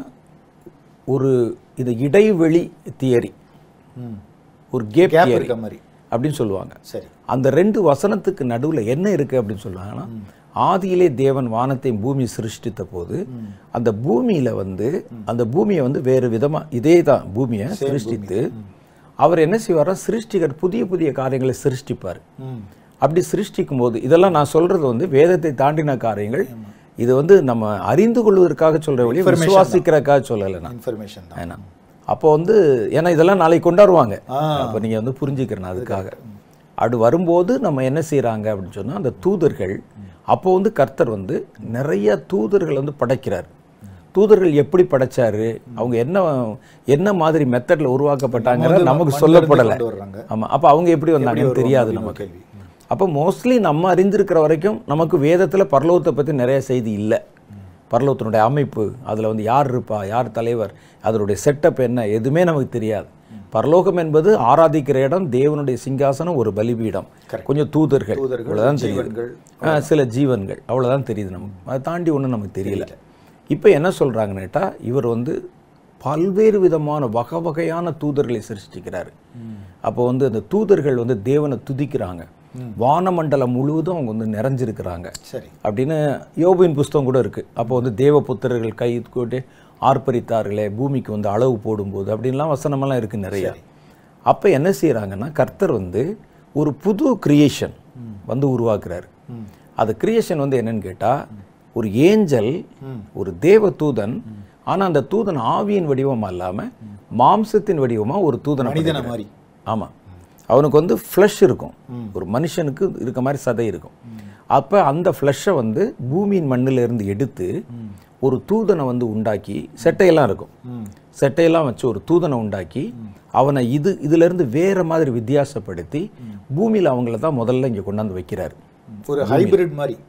ஒரு இது இடைவெளி தியரி ம் ஒரு கேப் கேப் தியரி இருக்க மாதிரி அப்படின்னு சொல்லுவாங்க சரி அந்த ரெண்டு வசனத்துக்கு நடுவுல என்ன இருக்கு அப்படின்னு சொல்றாங்கன்னா ஆதியிலே தேவன் வானத்தையும் பூமி சிருஷ்டித்த போது அந்த பூமியில வந்து அந்த பூமியை வந்து வேறு விதமா இதே தான் பூமியை சிருஷ்டித்து அவர் என்ன செய்வாரா சிருஷ்டிகர் புதிய புதிய காரியங்களை சிருஷ்டிப்பார் ம் அப்படி சிருஷ்டிக்கும் போது இதெல்லாம் நான் சொல்றது வந்து வேதத்தை தாண்டின காரியங்கள் இது வந்து நம்ம அறிந்து கொள்வதற்காக சொல்ற வழி விசுவாசிக்கிறதுக்காக சொல்லலை நான் இன்ஃபர்மேஷன் தான் ஏன்னா அப்போ வந்து ஏன்னா இதெல்லாம் நாளைக்கு கொண்டாடுவாங்க ஆ. அப்போ நீங்க வந்து புரிஞ்சுக்கிறேன் அதுக்காக அது வரும்போது நம்ம என்ன செய்றாங்க அப்படின்னு சொன்னா அந்த தூதர்கள் அப்போ வந்து கர்த்தர் வந்து நிறைய தூதர்கள் வந்து படைக்கிறார் தூதர்கள் எப்படி படைச்சாரு அவங்க என்ன என்ன மாதிரி மெத்தட்ல உருவாக்கப்பட்டாங்கிறது நமக்கு சொல்லப்படலை கொண்டு வர்றாங்க ஆமா அப்போ அவங்க எப்படி வந்தாங்கன்னு தெரியாது அப்படின்னு நமக்கு கேள்வி அப்போ மோஸ்ட்லி நம்ம அறிந்திருக்கிற வரைக்கும் நமக்கு வேதத்துல பரலோகத்தை பத்தி நிறைய செய்தி இல்லை பரலோகத்தினுடைய அமைப்பு அதுல வந்து யார் இருப்பா யார் தலைவர் அதனுடைய செட்டப் என்ன எதுவுமே நமக்கு தெரியாது பரலோகம் என்பது ஆராதிக்கிற இடம் தேவனுடைய சிங்காசனம் ஒரு பலிபீடம் Correct. கொஞ்சம் தூதர்கள் தூதர்கள், இவ்வளவுதான் தெரியுது ஜீவன்கள். ஆ, சில ஜீவன்கள் அவ்வளவுதான் தெரியுது நமக்கு அதை தாண்டி ஒண்ணும் நமக்கு தெரியல இப்போ என்ன சொல்றாங்கன்னு கேட்டா இவர் வந்து பல்வேறு விதமான வகை வகையான தூதர்களை சிருஷ்டிக்கிறாரு அப்போ வந்து அந்த தூதர்கள் வந்து தேவனை துதிக்கிறாங்க வானமண்டலம் முழுவதும் அவங்க வந்து நிறைஞ்சிருக்கிறாங்க சரி அப்படின்னு யோபுவின் புஸ்தகம் கூட இருக்கு அப்போ வந்து தேவபுத்திரர்கள் கை கூட்டி ஆர்ப்பரித்தார்களே பூமிக்கு வந்து அளவு போடும்போது அப்படின்லாம் வசனமெல்லாம் இருக்கு நிறைய அப்போ என்ன செய்றாங்கன்னா கர்த்தர் வந்து ஒரு புது கிரியேஷன் வந்து உருவாக்குறாரு அது கிரியேஷன் வந்து என்னன்னு கேட்டா ஒரு ஏஞ்சல் ஒரு தேவ தூதன் ஆனா அந்த தூதன் ஆவியின் வடிவமா இல்லாம மாம்சத்தின் வடிவமா ஒரு தூதனை மனிதன படைக்கிறார். மாதிரி ஆமா அவனுக்கு வந்து ஃப்ளஷ் இருக்கும் ஒரு மனுஷனுக்கு இருக்க மாதிரி சதை இருக்கும் அப்ப அந்த ஃப்ளஷை வந்து பூமியின் மண்ணுல இருந்து எடுத்து ஒரு தூதனை வந்து உண்டாக்கி செட்டையெல்லாம் இருக்கும் செட்டையெல்லாம் வச்சு ஒரு தூதனை உண்டாக்கி அவனை இது இதுல இருந்து வேற மாதிரி வித்தியாசப்படுத்தி பூமியில அவங்கள தான் முதல்ல இங்க கொண்டாந்து வைக்கிறாரு ஒரு ஹைபிரிட் மாதிரி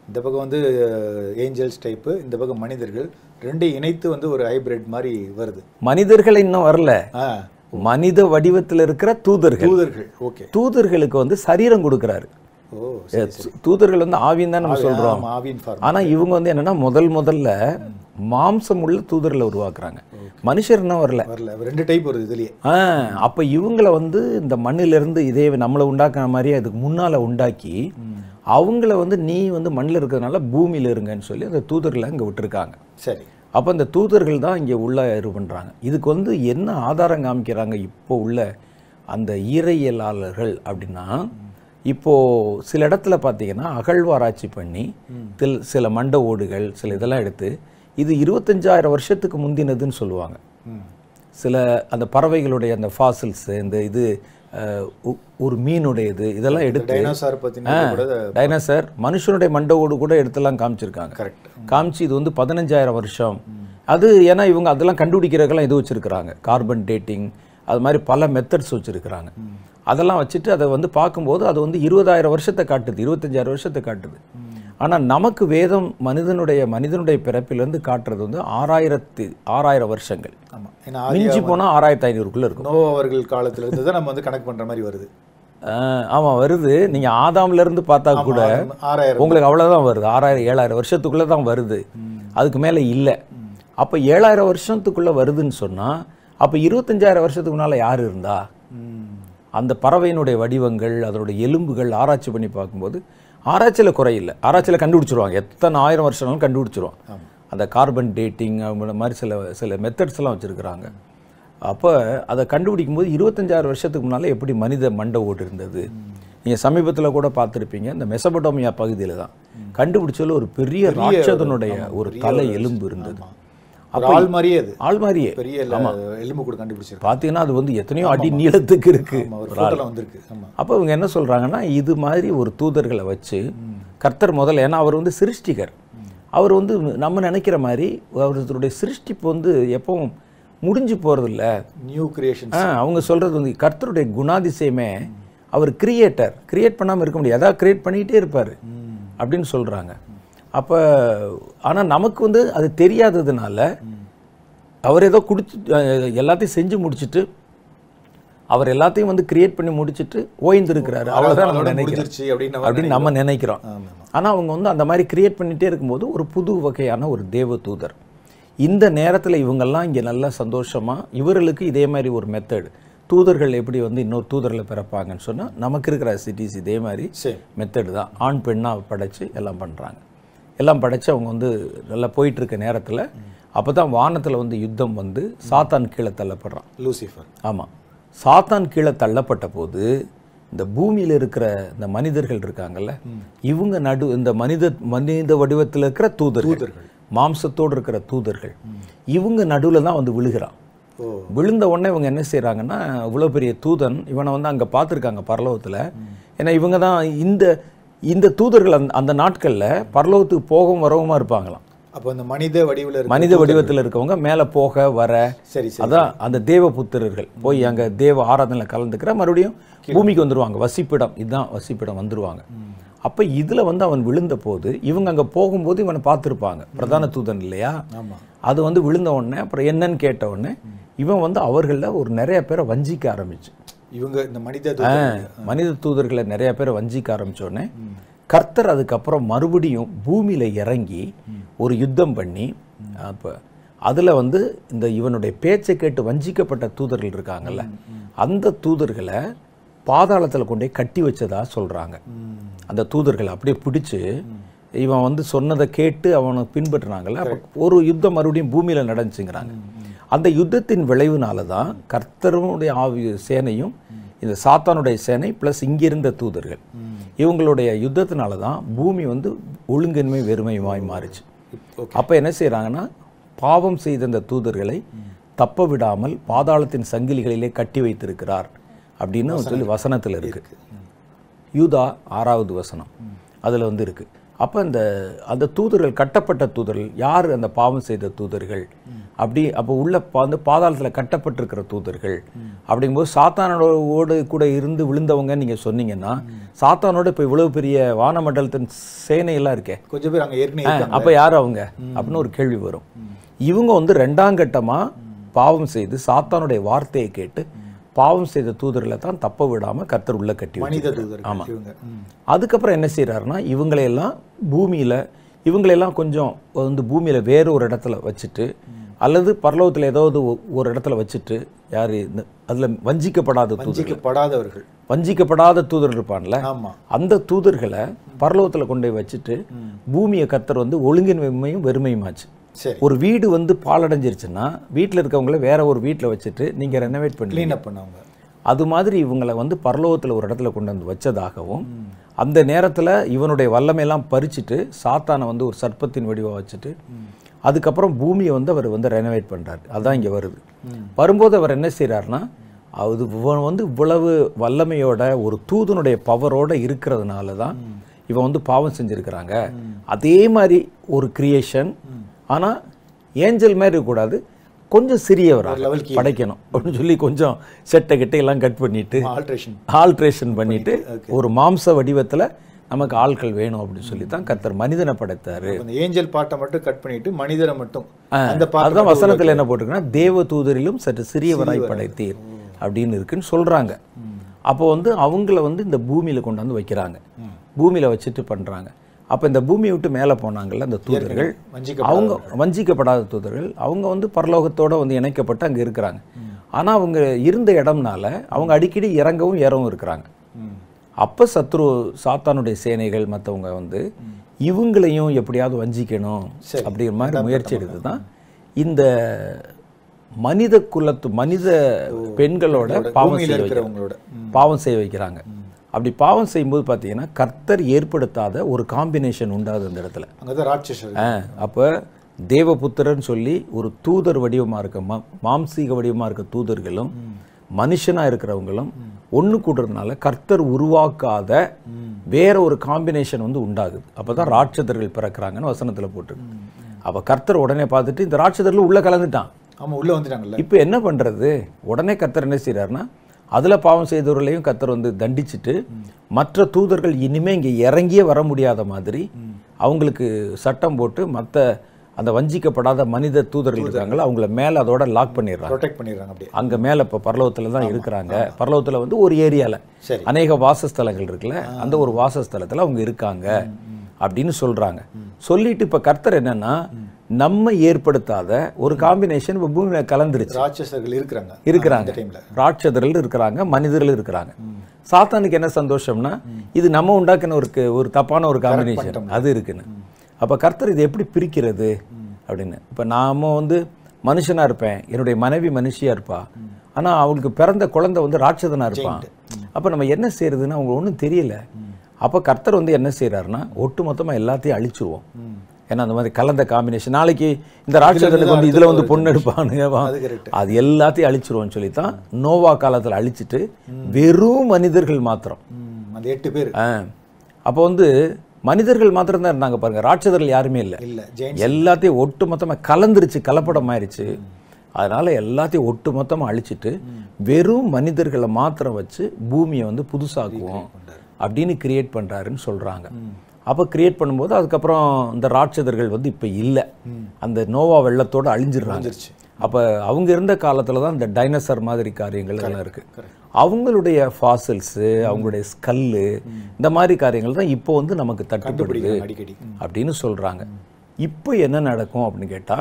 இந்த பக்கம் வந்து ஏஞ்சல்ஸ் டைப்பு இந்த பக்கம் மனிதர்கள் ரெண்டையும் இணைத்து வந்து ஒரு ஹைபிரிட் மாதிரி வருது மனிதர்கள் இன்னும் வரல ஆ மனித வடிவத்தில் இருக்கிற தூதர்கள் தூதர்கள் ஓகே தூதர்களுக்கு வந்து சரீரம் கொடுக்கறாரு ஓ தூ- தூதர்கள் வந்து ஆவின்னு தான் நம்ம சொல்றோம் ஆமா, ஆவின் ஃபார்ம் ஆனா இவங்க வந்து என்னன்னா முதல் முதல்ல மாம்சம் உள்ள தூதர்களை உருவாக்குறாங்க மனுஷர் இன்னும் வரல வரல ரெண்டு டைப் வருது இதுலயே ஆ அப்ப இவங்கள வந்து இந்த மண்ணிலிருந்து இதே நம்மளை உண்டாக்குன மாதிரியே அதுக்கு முன்னால உண்டாக்கி அவங்கள வந்து நீ வந்து மண்ணில் இருக்கிறதுனால பூமியில இருங்கன்னு சொல்லி அந்த தூதர்களை அங்க விட்டுருக்காங்க சரி அப்போ இந்த தூதர்கள் தான் இங்கே உள்ள இது பண்ணுறாங்க இதுக்கு வந்து என்ன ஆதாரம் காமிக்கிறாங்க இப்போ உள்ள அந்த ஈரையலாளர்கள் அப்படின்னா இப்போ சில இடத்துல பார்த்தீங்கன்னா அகழ்வாராய்ச்சி பண்ணி தில் சில மண்ட ஓடுகள் சில இதெல்லாம் எடுத்து இது இருபத்தஞ்சாயிரம் வருஷத்துக்கு முந்தினதுன்னு சொல்லுவாங்க ம் சில அந்த பறவைகளுடைய அந்த ஃபாசில்ஸ் இந்த இது அஹ், ஒ- ஒரு மீனுடையது இதெல்லாம் எடுத்து டைனோசார் பத்தின கூட டைனோசர் மனுஷனுடைய மண்ட ஓடு கூட எடுத்தெல்லாம் காமிச்சிருக்காங்க கரெக்ட் காமிச்சு இது வந்து பதினஞ்சாயிரம் வருஷம் அது ஏன்னா இவங்க அதெல்லாம் கண்டுபிடிக்கிறதுக்கெல்லாம் இது வச்சிருக்கிறாங்க கார்பன் டேட்டிங் அது மாதிரி பல மெத்தட்ஸ் வச்சிருக்கிறாங்க அதெல்லாம் வச்சுட்டு அதை வந்து பார்க்கும்போது அது வந்து இருபதாயிரம் வருஷத்தை காட்டுது இருபத்தஞ்சாயிரம் வருஷத்தை காட்டுது ஆனால் நமக்கு வேதம் மனிதனுடைய மனிதனுடைய பிறப்பிலிருந்து காட்டுறது வந்து ஆறாயிரத்தி ஆறாயிரம் வருஷங்கள் ஆமா ஏன்னா மிஞ்சி போனால் ஆறாயிரத்தி ஐநூறுக்குள்ள இருக்கும் நோ அவர்கள் காலத்துல இருந்து தான் நம்ம வந்து கனெக்ட் பண்ற மாதிரி வருது ஆஹ் ஆமா வருது நீங்க ஆதாம்ல இருந்து பார்த்தா கூட ஆறாயிரம் உங்களுக்கு அவ்வளவுதான் வருது ஆறாயிரம் ஏழாயிரம் வருஷத்துக்குள்ள தான் வருது அதுக்கு மேல இல்ல அப்ப ஏழாயிரம் வருஷத்துக்குள்ள வருதுன்னு சொன்னா அப்ப இருபத்தஞ்சாயிரம் வருஷத்துக்கு முன்னால யார் இருந்தா ம். அந்த பறவையினுடைய வடிவங்கள் அதனுடைய எலும்புகள் ஆராய்ச்சி பண்ணி பார்க்கும்போது ஆராய்ச்சியில் குறையில்லை ஆராய்ச்சியில் கண்டுபிடிச்சிருவாங்க எத்தனை ஆயிரம் வருஷம்னாலும் கண்டுபிடிச்சிருவாங்க ஆமா. அந்த கார்பன் டேட்டிங் மாதிரி சில சில மெத்தட்ஸ் எல்லாம் வச்சுருக்கிறாங்க அப்போ அதை கண்டுபிடிக்கும் போது இருபத்தஞ்சாயிரம் வருஷத்துக்கு முன்னால் எப்படி மனித மண்டை ஓடு இருந்தது நீங்கள் சமீபத்தில் கூட பார்த்துருப்பீங்க இந்த மெசபடோமியா பகுதியில் தான் கண்டுபிடிச்சதுல ஒரு பெரிய ராட்சதனுடைய ஒரு தலை எலும்பு இருந்தது ஒரு ஆள் மாதிரியே அது ஆள் மாதிரியே பெரிய எல்ல- எலும்பு கூட கண்டுபிடிச்சிருக்காங்க பார்த்தீங்கன்னா அது வந்து எத்தனையோ அடி நீளத்துக்கு இருக்கு ஆமா ஒரு போட்டோல வந்திருக்கு ஆமா அப்போ இவங்க என்ன சொல்றாங்கன்னா இது மாதிரி ஒரு தூதர்களை வச்சு கர்த்தர் முதல்ல ஏன்னா அவர் வந்து சிருஷ்டிகர் அவர் வந்து நம்ம நினைக்கிற மாதிரி அவருடைய சிருஷ்டிப்பு வந்து எப்பவும் முடிஞ்சு போறதில்ல நியூ கிரியேஷன் ஆ, அவங்க சொல்றது வந்து கர்த்தருடைய குணாதிசயமே அவர் கிரியேட்டர் கிரியேட் பண்ணாம இருக்க முடியாது எதாவது கிரியேட் பண்ணிக்கிட்டே இருப்பார் அப்படின்னு சொல்றாங்க அப்போ ஆனா நமக்கு வந்து அது தெரியாததுனால அவர் ஏதோ குடிச்சு அஹ், எல்லாத்தையும் செஞ்சு முடிச்சிட்டு அவர் எல்லாத்தையும் வந்து கிரியேட் பண்ணி முடிச்சிட்டு ஓய்ந்திருக்கிறாரு அவ்வளவுதான் நம்ம நினைக்கிறோம் முடிஞ்சிருச்சு அப்படின்னு நம்ம அப்படின்னு நம்ம நினைக்கிறோம் ஆமா ஆனா அவங்க வந்து அந்த மாதிரி கிரியேட் பண்ணிட்டே இருக்கும்போது ஒரு புது வகையான ஒரு தேவ தூதர் இந்த நேரத்துல இவங்கெல்லாம் இங்க நல்லா சந்தோஷமா இவர்களுக்கு இதே மாதிரி ஒரு மெத்தட் தூதர்கள் எப்படி வந்து இன்னொரு தூதர்களை பிறப்பாங்கன்னு சொன்னா நமக்கு இருக்கிற சிட்டிஸ் இதே மாதிரி சரி மெத்தடு தான் ஆண் பெண்ணா படைச்சு எல்லாம் பண்றாங்க எல்லாம் படைச்சு அவங்க வந்து நல்லா போயிட்டு இருக்க நேரத்துல அப்பதான் வானத்துல வந்து யுத்தம் வந்து சாத்தான் கீழே தள்ளப்படுறான் லூசிஃபர் ஆமா சாத்தான் கீழே தள்ளப்பட்ட போது இந்த பூமியில இருக்கிற இந்த மனிதர்கள் இருக்காங்கல்ல இவங்க நடு இந்த மனித மனித வடிவத்தில் இருக்கிற தூதர்கள் மாம்சத்தோடு இருக்கிற தூதர்கள் இவங்க நடுவுல தான் வந்து விழுகிறான் ஓ விழுந்த உடனே இவங்க என்ன செய்றாங்கன்னா இவ்வளோ பெரிய தூதன் இவனை வந்து அங்க பார்த்துருக்காங்க பரலோகத்துல ஏன்னா இவங்க தான் இந்த இந்த தூதர்கள் அந்த அந்த நாட்கள்ல பரலோகத்துக்கு போகவும் வரவுமா இருப்பாங்களாம் அப்போ அந்த மனித வடிவில் இருக்க மனித வடிவத்தில் இருக்கவங்க மேலே போக வர சரி சரி அதான் அந்த தேவ புத்திரர்கள் போய் அங்க தேவ ஆராதனையில் கலந்துக்கிற மறுபடியும் பூமிக்கு வந்துருவாங்க வசிப்பிடம் இதுதான் வசிப்பிடம் வந்துருவாங்க அப்ப இதுல வந்து அவன் விழுந்த போது இவங்க அங்க போகும்போது இவனை பார்த்திருப்பாங்க பிரதான தூதன் இல்லையா ஆமா அது வந்து விழுந்த உடனே அப்புறம் என்னன்னு கேட்ட உடனே இவன் வந்து அவர்கள ஒரு நிறைய பேரை வஞ்சிக்க ஆரம்பிச்சு இவங்க இந்த மனித ஆ, மனித தூதர்களை நிறைய பேரை வஞ்சிக்க ஆரம்பிச்ச உடனே கர்த்தர் அதுக்கப்புறம் மறுபடியும் பூமியில இறங்கி ஒரு யுத்தம் பண்ணி அப்ப அதுல வந்து இந்த இவனுடைய பேச்சை கேட்டு வஞ்சிக்கப்பட்ட தூதர்கள் இருக்காங்கல்ல அந்த தூதர்களை பாதாளத்துல கொண்டு போய் கட்டி வச்சதா சொல்றாங்க அந்த தூதர்களை அப்படியே பிடிச்சு இவன் வந்து சொன்னதை கேட்டு அவனை பின்பற்றினாங்கல்ல அப்ப ஒரு யுத்தம் மறுபடியும் பூமியில நடந்துச்சுங்கிறாங்க அந்த யுத்தத்தின் விளைவுனால தான் கர்த்தருடைய ஆவி சேனையும் இந்த சாத்தானுடைய சேனை ப்ளஸ் இங்கிருந்த தூதர்கள் இவங்களுடைய யுத்தத்தினால தான் பூமி வந்து ஒழுங்கின்மை வெறுமையுமாய் மாறுச்சு அப்போ என்ன செய்றாங்கன்னா பாவம் செய்த இந்த தூதர்களை தப்ப விடாமல் பாதாளத்தின் சங்கிலிகளிலே கட்டி வைத்திருக்கிறார் அப்படின்னு சொல்லி வசனத்தில் இருக்கு யூதா ஆறாவது வசனம் அதில் வந்து இருக்கு அப்போ அந்த அந்த தூதர்கள் கட்டப்பட்ட தூதர்கள் யார் அந்த பாவம் செய்த தூதர்கள் அப்படி அப்போ உள்ள பா- வந்து பாதாளத்தில் கட்டப்பட்டிருக்கிற தூதர்கள் அப்படிங்கும்போது சாத்தானோடு கூட இருந்து விழுந்தவங்க நீங்கள் சொன்னீங்கன்னா சாத்தானோட இப்போ இவ்வளவு பெரிய வானமண்டலத்தின் சேனையெல்லாம் இருக்கே கொஞ்சம் பேர் அங்க ஏற்கனவே இருக்காங்க. அப்போ யார் அவங்க அப்படின்னு ஒரு கேள்வி வரும் இவங்க வந்து ரெண்டாம் கட்டமா பாவம் செய்து சாத்தானுடைய வார்த்தையை கேட்டு பாவம் செய்த தூதர்களை தான் தப்ப விடாம கர்த்தர் உள்ள கட்டி மனித வச்சிருக்காரு. தூதர்கள் இவங்க ம். அதுக்கப்புறம் என்ன செய்றாருன்னா இவங்களையெல்லாம் பூமியில இவங்களையெல்லாம் கொஞ்சம் வந்து பூமியில வேற ஒரு இடத்துல வச்சுட்டு அல்லது பரலோகத்துல ஏதாவது ஒ- ஒரு இடத்துல வச்சுட்டு யாரு இந்த அதுல வஞ்சிக்கப்படாத தூதர் வஞ்சிக்கப்படாதவர்கள் வஞ்சிக்கப்படாத தூதர் இருப்பான்ல ஆமா அந்த தூதர்களை பரலோகத்துல கொண்டு போய் வச்சுட்டு பூமியை கர்த்தர் வந்து ஒழுங்கின்மையும் வெறுமையுமாச்சு சரி ஒரு வீடு வந்து பாலடைஞ்சிருச்சுன்னா வீட்டில் இருக்கவங்கள வேற ஒரு வீட்டில் வச்சுட்டு நீங்க ரெனோவேட் பண்ணி க்ளீன் அப் பண்ணவங்க அது மாதிரி இவங்களை வந்து பரலோகத்தில் ஒரு இடத்துல கொண்டு வந்து வச்சதாகவும் அந்த நேரத்தில் இவனுடைய வல்லமையெல்லாம் பறிச்சுட்டு சாத்தானை வந்து ஒரு சர்ப்பத்தின் வடிவா வச்சுட்டு அதுக்கப்புறம் பூமியை வந்து அவர் வந்து ரெனோவேட் பண்றாரு அதான் இங்கே வருது வரும்போது அவர் என்ன செய்றாருன்னா அது இவன் வந்து இவ்வளவு வல்லமையோட ஒரு தூதனுடைய பவரோட இருக்கிறதுனால தான் இவன் வந்து பாவம் செஞ்சிருக்கிறாங்க அதே மாதிரி ஒரு கிரியேஷன் ஆனா ஏஞ்சல் மாதிரி இருக்கக்கூடாது கொஞ்சம் சிறியவராக level படைக்கணும் அப்படின்னு சொல்லி கொஞ்சம் செட்டை கிட்ட எல்லாம் கட் பண்ணிட்டு ஆல்ட்ரேஷன் ஆல்ட்ரேஷன் பண்ணிட்டு ஒரு மாம்ச வடிவத்துல நமக்கு ஆட்கள் வேணும் அப்படின்னு சொல்லி தான் கர்த்தர் மனிதனை படைத்தாரு அந்த ஏஞ்சல் பாட்டை மட்டும் கட் பண்ணிட்டு மனிதரை மட்டும் அந்த பாட்டை அதுதான் வசனத்துல என்ன போட்டிருக்குன்னா தேவ தூதரிலும் சற்று சிறியவராய் படைத்தீர் அப்படின்னு இருக்குன்னு சொல்றாங்க அப்போ வந்து அவங்கள வந்து இந்த பூமியில கொண்டு வந்து வைக்கிறாங்க பூமியில வச்சுட்டு பண்றாங்க அப்போ இந்த பூமியை விட்டு மேலே போனாங்கல்ல அந்த தூதர்கள் வஞ்சிக்க அவங்க வஞ்சிக்கப்படாத தூதர்கள் அவங்க வந்து பரலோகத்தோட வந்து இணைக்கப்பட்டு அங்க இருக்கிறாங்க ஆனா அவங்க இருந்த இடம்னால அவங்க அடிக்கடி இறங்கவும் ஏறவும் இருக்கிறாங்க ம். அப்ப சத்ரு சாத்தானுடைய சேனைகள் மத்தவங்க வந்து இவங்களையும் எப்படியாவது வஞ்சிக்கணும் சரி. அப்படிங்கிற மாதிரி முயற்சி எடுத்து தான் இந்த மனித குலத்து மனித பெண்களோட பாவம் பூமியில செய்ய வைக்கிறாங்க இருக்கிறவங்களோட ம். பாவம் செய்ய வைக்கிறாங்க அப்படி பாவம் செய்யும்போது பார்த்தீங்கன்னா கர்த்தர் ஏற்படுத்தாத ஒரு காம்பினேஷன் உண்டாது அந்த இடத்துல அங்கதான் ராட்சசர் ஆ, அப்ப தேவபுத்திரன் சொல்லி ஒரு தூதர் வடிவமா இருக்க மா- மாம்சீக வடிவமா இருக்க தூதர்களும் மனுஷனா இருக்கிறவங்களும் ஒண்ணு கூடுறதுனால கர்த்தர் உருவாக்காத வேற ஒரு காம்பினேஷன் வந்து உண்டாகுது அப்பதான் ராட்சதர்கள் பிறக்கிறாங்கன்னு வசனத்துல போட்டிருக்கு அப்ப கர்த்தர் உடனே பார்த்துட்டு இந்த ராட்சதர்கள் உள்ள கலந்துட்டான் ஆமா உள்ள வந்துட்டாங்கல்ல இப்போ என்ன பண்றது உடனே கர்த்தர் என்ன செய்றாருன்னா அதுல பாவம் செய்தவர்களையும் கர்த்தர் வந்து தண்டிச்சிட்டு மற்ற தூதர்கள் இனிமே இங்க இறங்கியே வர முடியாத மாதிரி அவங்களுக்கு சட்டம் போட்டு மத்த அந்த வஞ்சிக்கப்படாத மனித தூதர்கள் இருக்காங்களா அவங்கள மேல அதோட லாக் பண்ணிடுறாங்க ப்ரொடெக்ட் பண்ணிடுறாங்க அப்படியே அங்க மேல இப்ப பரலோகத்துல தான் இருக்கிறாங்க பரலோகத்துல வந்து ஒரு ஏரியால சரி அநேக வாசஸ்தலங்கள் இருக்குல்ல அந்த ஒரு வாசஸ்தலத்துல அவங்க இருக்காங்க அப்படின்னு சொல்றாங்க சொல்லிட்டு இப்ப கர்த்தர் என்னன்னா நம்ம ஏற்படுத்தாத ஒரு காம்பினேஷன் இப்ப பூமியில கலந்துருச்சு ராட்சசர்கள் இருக்கிறாங்க இருக்கிறாங்க அந்த டைம்ல ராட்சதர்கள் இருக்கிறாங்க மனிதர்கள் இருக்கிறாங்க சாத்தானுக்கு என்ன சந்தோஷம்னா இது நம்ம உண்டாக்கின ஒரு க- ஒரு தப்பான ஒரு காம்பினேஷன் அது இருக்குன்னு அப்ப கர்த்தர் இதை எப்படி பிரிக்கிறது அப்படின்னு இப்ப நாம வந்து மனுஷனா இருப்பேன் என்னுடைய மனைவி மனுஷியா இருப்பா ஆனா அவளுக்கு பிறந்த குழந்தை வந்து ராட்சதனா இருப்பான் அப்ப நம்ம என்ன செய்யறதுன்னு அவங்க ஒண்ணும் தெரியல அப்ப கர்த்தர் வந்து என்ன செய்யறாருன்னா ஒட்டு மொத்தமா எல்லாத்தையும் அழிச்சிருவோம் ஏன்னா அந்த மாதிரி கலந்த காம்பினேஷன் நாளைக்கு இந்த ராட்சதனுக்கு வந்து இதுல வந்து பொண்ணு எடுப்பானுங்க அது கரெக்ட் அது எல்லாத்தையும் அழிச்சிருவோம்னு சொல்லி தான் நோவா காலத்துல அழிச்சிட்டு வெறும் மனிதர்கள் மாத்திரம் அந்த எட்டு பேர் ஆ. அப்போ வந்து மனிதர்கள் மாத்திரம் தான் இருந்தாங்க பாருங்க ராட்சதர்கள் யாருமே இல்லை இல்ல ஜெயின் எல்லாத்தையும் ஒட்டு மொத்தமா கலந்துருச்சு கலப்படம் ஆயிருச்சு அதனால எல்லாத்தையும் ஒட்டு மொத்தமா அழிச்சிட்டு வெறும் மனிதர்களை மாத்திரம் வச்சு பூமியை வந்து புதுசாக்குவோம் அப்படின்னு கிரியேட் பண்றாருன்னு சொல்றாங்க அப்போ கிரியேட் பண்ணும்போது அதுக்கப்புறம் இந்த ராட்சதர்கள் வந்து இப்போ இல்லை அந்த நோவா வெள்ளத்தோட அழிஞ்சிடுறாங்க வந்துருச்சு அப்போ அவங்க இருந்த காலத்துல தான் இந்த டைனோசர் மாதிரி காரியங்கள் எல்லாம் இருக்கு correct. அவங்களுடைய ஃபாசில்ஸு அவங்களுடைய ஸ்கல்லு இந்த மாதிரி காரியங்கள் தான் இப்போ வந்து நமக்கு தட்டுப்படுது கண்டுபிடிக்கிறாங்க அடிக்கடி ம். அப்படின்னு சொல்றாங்க இப்போ என்ன நடக்கும் அப்படின்னு கேட்டா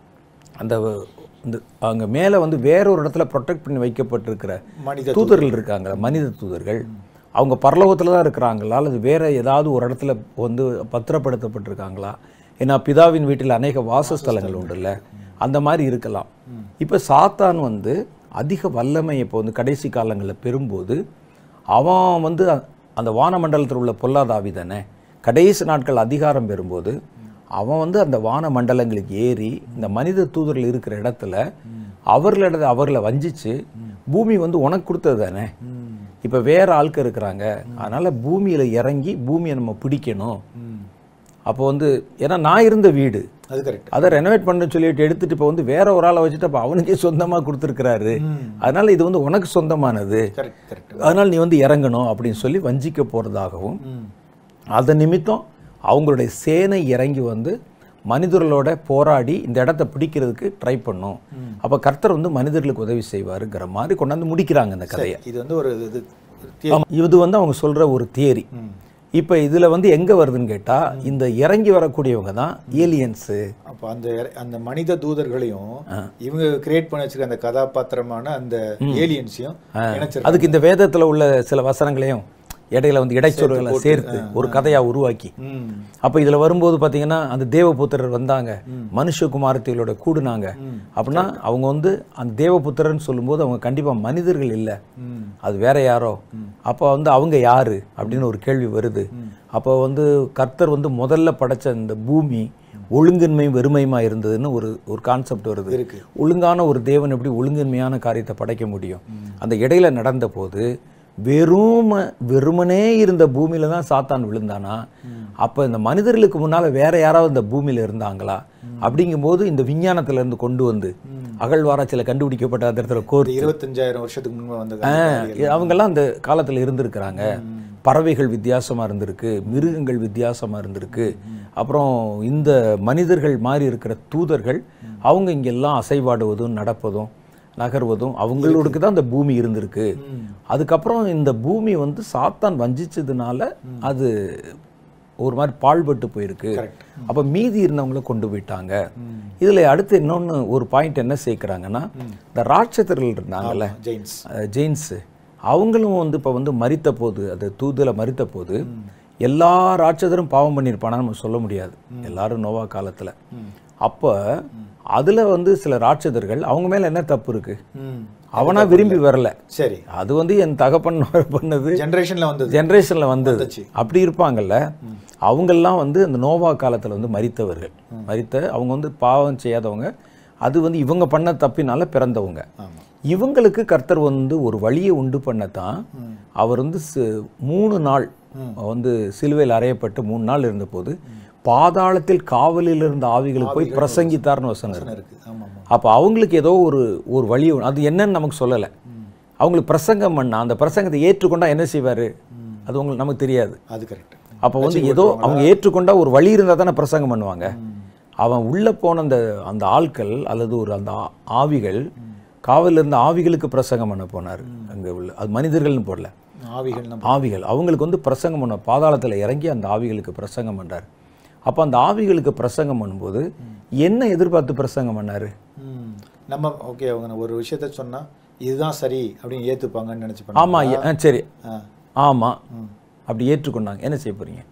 அந்த இந்த அங்க மேல வந்து வேற ஒரு இடத்துல ப்ரொடெக்ட் பண்ணி வைக்கப்பட்டிருக்கிற மனித தூதர்கள் இருக்காங்க மனித தூதர்கள் அவங்க பரலோகத்துல தான் இருக்கிறாங்களா அல்லது வேற ஏதாவது ஒரு இடத்துல வந்து பத்திரப்படுத்தப்பட்டிருக்காங்களா ஏன்னா பிதாவின் வீட்டில் அநேக வாசஸ்தலங்கள் உண்டுல்ல அந்த மாதிரி இருக்கலாம் இப்போ சாத்தான் வந்து அதிக வல்லமை இப்போ வந்து கடைசி காலங்களில் பெறும்போது அவன் வந்து அ- அந்த வானமண்டலத்தில் உள்ள பொல்லாதாவி தானே கடைசி நாட்கள் அதிகாரம் பெறும்போது அவன் வந்து அந்த வான மண்டலங்களுக்கு ஏறி இந்த மனித தூதர்கள் இருக்கிற இடத்துல அவர்களிட அவர்களை வஞ்சிச்சு பூமி வந்து உனக்கு கொடுத்தது தானே ம். இப்போ வேற ஆட்கள் இருக்கிறாங்க அதனால பூமியில இறங்கி பூமியை நம்ம பிடிக்கணும் ம். அப்போ வந்து ஏன்னா நான் இருந்த வீடு அது கரெக்ட் அதை ரெனோவேட் பண்ண சொல்லிட்டு எடுத்துட்டு இப்போ வந்து வேற ஒரு ஆளை வச்சுட்டு அப்போ அவனுக்கே சொந்தமாக கொடுத்துருக்கிறாரு அதனால இது வந்து உனக்கு சொந்தமானது கரெக்ட் கரெக்ட் அதனால நீ வந்து இறங்கணும் அப்படின்னு சொல்லி வஞ்சிக்க போகிறதாகவும் ம் அதன் நிமித்தம் அவங்களுடைய சேனை இறங்கி வந்து மனிதர்களோட போராடி இந்த இடத்த பிடிக்கிறதுக்கு ட்ரை பண்ணும் அப்போ கர்த்தர் வந்து மனிதர்களுக்கு உதவி செய்வாருங்கிற மாதிரி கொண்டாந்து முடிக்கிறாங்க இந்த கதையை இது வந்து ஒரு இது ஒரு திய- ஆமா, இது வந்து அவங்க சொல்ற ஒரு தியரி ம். இப்போ இதுல வந்து எங்க வருதுன்னு கேட்டா இந்த இறங்கி வரக்கூடியவங்க தான் ஏலியன்ஸு அப்போ அந்த அந்த மனித தூதர்களையும் இவங்க கிரியேட் பண்ணி வச்சிருக்க அந்த கதாபாத்திரமான அந்த ஏலியன்ஸையும் இணைச்சிருக்காங்க அதுக்கு இந்த வேதத்துல உள்ள சில வசனங்களையும் இடையில வந்து இடைச்சொல்களை சேர்த்து ஒரு கதையா உருவாக்கி ம் அப்ப இதுல வரும்போது பாத்தீங்கன்னா அந்த தேவபுத்திரர் வந்தாங்க மனுஷகுமாரத்திகளோட கூடுனாங்க அப்படின்னா அவங்க வந்து அந்த தேவபுத்திரர்னு சொல்லும்போது அவங்க கண்டிப்பா மனிதர்கள் இல்லை ம் அது வேற யாரோ அப்போ வந்து அவங்க யாரு அப்படின்னு ஒரு கேள்வி வருது அப்போ வந்து கர்த்தர் வந்து முதல்ல படைச்ச இந்த பூமி ஒழுங்கின்மை வெறுமையுமா இருந்ததுன்னு ஒரு ஒரு கான்செப்ட் வருது இருக்கு ஒழுங்கான ஒரு தேவன் எப்படி ஒழுங்கின்மையான காரியத்தை படைக்க முடியும் அந்த இடையில நடந்த போது வெறும வெறுமனே இருந்த பூமியில தான் சாத்தான் விழுந்தானா அப்போ இந்த மனிதர்களுக்கு முன்னால வேற யாராவது இந்த பூமியில இருந்தாங்களா அப்படிங்கும்போது இந்த விஞ்ஞானத்துல இருந்து கொண்டு வந்து அகழ்வாராய்ச்சியில் கண்டுபிடிக்கப்பட்ட அந்த இடத்துல கோர் இந்த இருபத்தஞ்சாயிரம் வருஷத்துக்கு முன்பு வந்த ஆ, காரியங்கள். அவங்கெல்லாம் அந்த காலத்துல இருந்திருக்கிறாங்க பறவைகள் வித்தியாசமா இருந்திருக்கு மிருகங்கள் வித்தியாசமா இருந்திருக்கு அப்புறம் இந்த மனிதர்கள் மாதிரி இருக்கிற தூதர்கள் அவங்க இங்கெல்லாம் அசைவாடுவதும் நடப்பதும் நகர்வதும் அவங்களுக்கு தான் அந்த பூமி இருந்திருக்கு ம். அதுக்கப்புறம் இந்த பூமி வந்து சாத்தான் வஞ்சிச்சதுனால அது ஒரு மாதிரி பாழ்பட்டு போயிருக்கு கரெக்ட் அப்ப மீதி இருந்தவங்கள கொண்டு போயிட்டாங்க இதுல அடுத்து இன்னொன்னு ஒரு பாயிண்ட் என்ன சேர்க்கிறாங்கன்னா இந்த ராட்சதர்கள் இருந்தாங்கல்ல ஜெயின்ஸ் ஜெயின்ஸு அவங்களும் வந்து இப்போ வந்து மரித்த போது அது தூதுல மரித்த போது எல்லா ராட்சதரும் பாவம் பண்ணியிருப்பானா நம்ம சொல்ல முடியாது எல்லாரும் நோவா காலத்துல அப்போ அதுல வந்து சில ராட்சதர்கள் அவங்க மேல என்ன தப்பு இருக்கு ம் அவனா விரும்பி வரல சரி அது வந்து என் தகப்பன் பண்ணது ஜெனரேஷன்ல வந்தது ஜெனரேஷன்ல வந்தது வந்துச்சு. அப்படி இருப்பாங்கல்ல அவங்கெல்லாம் வந்து அந்த நோவா காலத்துல வந்து மரித்தவர்கள் மரித்த அவங்க வந்து பாவம் செய்யாதவங்க அது வந்து இவங்க பண்ண தப்பினால பிறந்தவங்க ஆமா இவங்களுக்கு கர்த்தர் வந்து ஒரு வழியை உண்டு பண்ணத்தான் அவர் வந்து சி- மூணு நாள் வந்து சிலுவையில் அறையப்பட்டு மூணு நாள் இருந்தபோது பாதாளத்தில் காவலில் இருந்த ஆவிகளுக்கு போய் பிரசங்கித்தார்னு வசனம் இருக்கு இருக்கு ஆமா ஆமா அப்போ அவங்களுக்கு ஏதோ ஒரு ஒரு வழி உண்டு. அது என்னன்னு நமக்கு சொல்லலை அவங்களுக்கு பிரசங்கம் பண்ணா அந்த பிரசங்கத்தை ஏற்றுக்கொண்டா என்ன செய்வாரு அது உங்களுக்கு நமக்கு தெரியாது அது கரெக்ட் அப்போ வந்து ஏதோ அவங்க ஏற்றுக்கொண்டா ஒரு வழி இருந்தால் தானே பிரசங்கம் பண்ணுவாங்க அவன் உள்ள போன அந்த அந்த ஆட்கள் அல்லது ஒரு அந்த ஆ- ஆவிகள் காவலில் இருந்த ஆவிகளுக்கு பிரசங்கம் பண்ண போனார் அங்கே உள்ள அது மனிதர்கள்னு போடல ஆவிகள் நம்ம ஆவிகள் அவங்களுக்கு வந்து பிரசங்கம் பண்ண பாதாளத்தில் இறங்கி அந்த ஆவிகளுக்கு பிரசங்கம் பண்றார் அப்போ அந்த ஆவிகளுக்கு பிரசங்கம் பண்ணும்போது என்ன எதிர்பார்த்து பிரசங்கம் பண்ணாரு ம். நம்ம ஓகே அவங்க ஒரு விஷயத்த சொன்னா இதுதான் சரி அப்படின்னு ஏத்துப்பாங்கன்னு நினைச்சு பண்ணாங்க. ஆமா ஏ- ஆ, சரி ஆ. ஆமா அப்படி ஏற்றுக்கொண்டாங்க என்ன செய்ய போறீங்க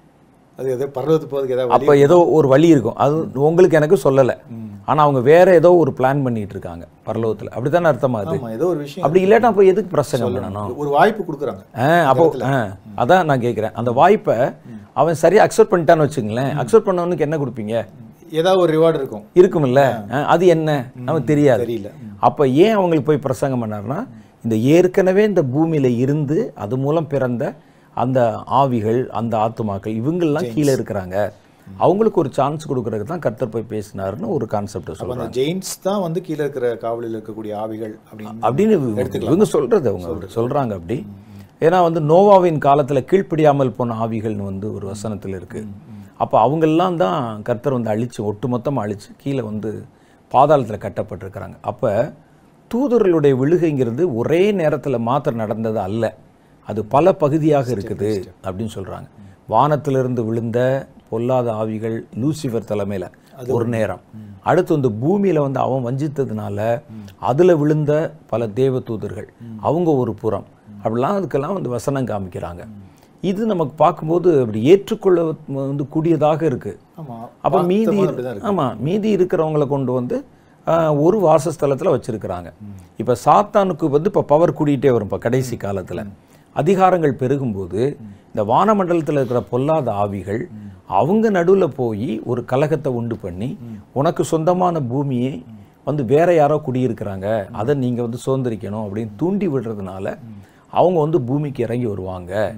அது ஏதோ பர்வத்து போறதுக்கு ஏதாவது அப்போ ஏதோ ஒரு வழி இருக்கும் அது உங்களுக்கு எனக்கு சொல்லலை ஆனா அவங்க வேற ஏதோ ஒரு பிளான் பண்ணிட்டு இருக்காங்க பரலோகத்துல அப்படித்தானே அர்த்தமா அது ஆமா ஏதோ ஒரு விஷயம் அப்படி இல்லாட்டா அப்போ எதுக்கு பிரசங்கம் பண்ணணும் ஒரு வாய்ப்பு கொடுக்குறாங்க ஆ, அப்போ ஆ, அதான் நான் கேட்குறேன் அந்த வாய்ப்பை அவன் சரியா அக்செப்ட் பண்ணிட்டான்னு வச்சுங்களேன் அக்செப்ட் பண்ணவனுக்கு என்ன கொடுப்பீங்க ஏதாவது ஒரு ரிவார்டு இருக்கும் இருக்குமில்ல ஆ, அது என்ன நமக்கு தெரியாது தெரியல அப்போ ஏன் அவங்களுக்கு போய் பிரசங்கம் பண்ணாருன்னா இந்த ஏற்கனவே இந்த பூமியில இருந்து அது மூலம் பிறந்த அந்த ஆவிகள் அந்த ஆத்துமாக்கள் இவங்கெல்லாம் கீழே இருக்கிறாங்க அவங்களுக்கு ஒரு சான்ஸ் கொடுக்கறதுக்கு தான் கர்த்தர் போய் பேசினாருன்னு ஒரு கான்செப்ட் அப்ப சொல்றாங்க அந்த ஜெயின்ஸ் தான் வந்து கீழே இருக்கிற காவலில் இருக்கக்கூடிய ஆவிகள் அப்படின்னு அப்படின்னு இவங்க சொல்றது அவங்க அப்படி சொல்றாங்க அப்படி ஏன்னா வந்து நோவாவின் காலத்துல கீழ்ப்படியாமல் போன ஆவிகள்னு வந்து ஒரு வசனத்துல இருக்கு அப்போ அவங்கெல்லாம் தான் கர்த்தர் வந்து அழிச்சு ஒட்டுமொத்தமா அழிச்சு கீழே வந்து பாதாளத்துல கட்டப்பட்டிருக்கிறாங்க அப்ப தூதர்களுடைய விழுகைங்கிறது ஒரே நேரத்துல மாத்திரம் நடந்தது அல்ல அது பல பகுதியாக இருக்குது அப்படின்னு சொல்றாங்க வானத்திலிருந்து விழுந்த பொல்லாத ஆவிகள் லூசிஃபர் தலைமையில ஒரு நேரம் அடுத்து வந்து பூமியில வந்து அவன் வஞ்சித்ததுனால அதுல விழுந்த பல தேவ தூதர்கள் அவங்க ஒரு புறம் அப்படிலாம் அதுக்கெல்லாம் வந்து வசனம் காமிக்கிறாங்க இது நமக்கு பார்க்கும்போது அப்படி ஏற்றுக்கொள்ள வந்து கூடியதாக இருக்கு ஆமா அப்போ மீதி வாஸ்தவம் அப்படிதான் இருக்கு. ஆமா மீதி இருக்கிறவங்களை கொண்டு வந்து ஆஹ், ஒரு வாசஸ்தலத்துல வச்சிருக்கிறாங்க இப்ப சாத்தானுக்கு வந்து இப்ப பவர் கூடிட்டே வரும் இப்ப கடைசி காலத்துல அதிகாரங்கள் பெருகும்போது இந்த வானமண்டலத்துல இருக்கிற பொல்லாத ஆவிகள் அவங்க நடுவுல போய் ஒரு கலகத்தை உண்டு பண்ணி உனக்கு சொந்தமான பூமியை வந்து வேற யாரோ குடியிருக்கிறாங்க அதை நீங்க வந்து சுதந்திரிக்கணும் அப்படின்னு தூண்டி விடுறதுனால அவங்க வந்து பூமிக்கு இறங்கி வருவாங்க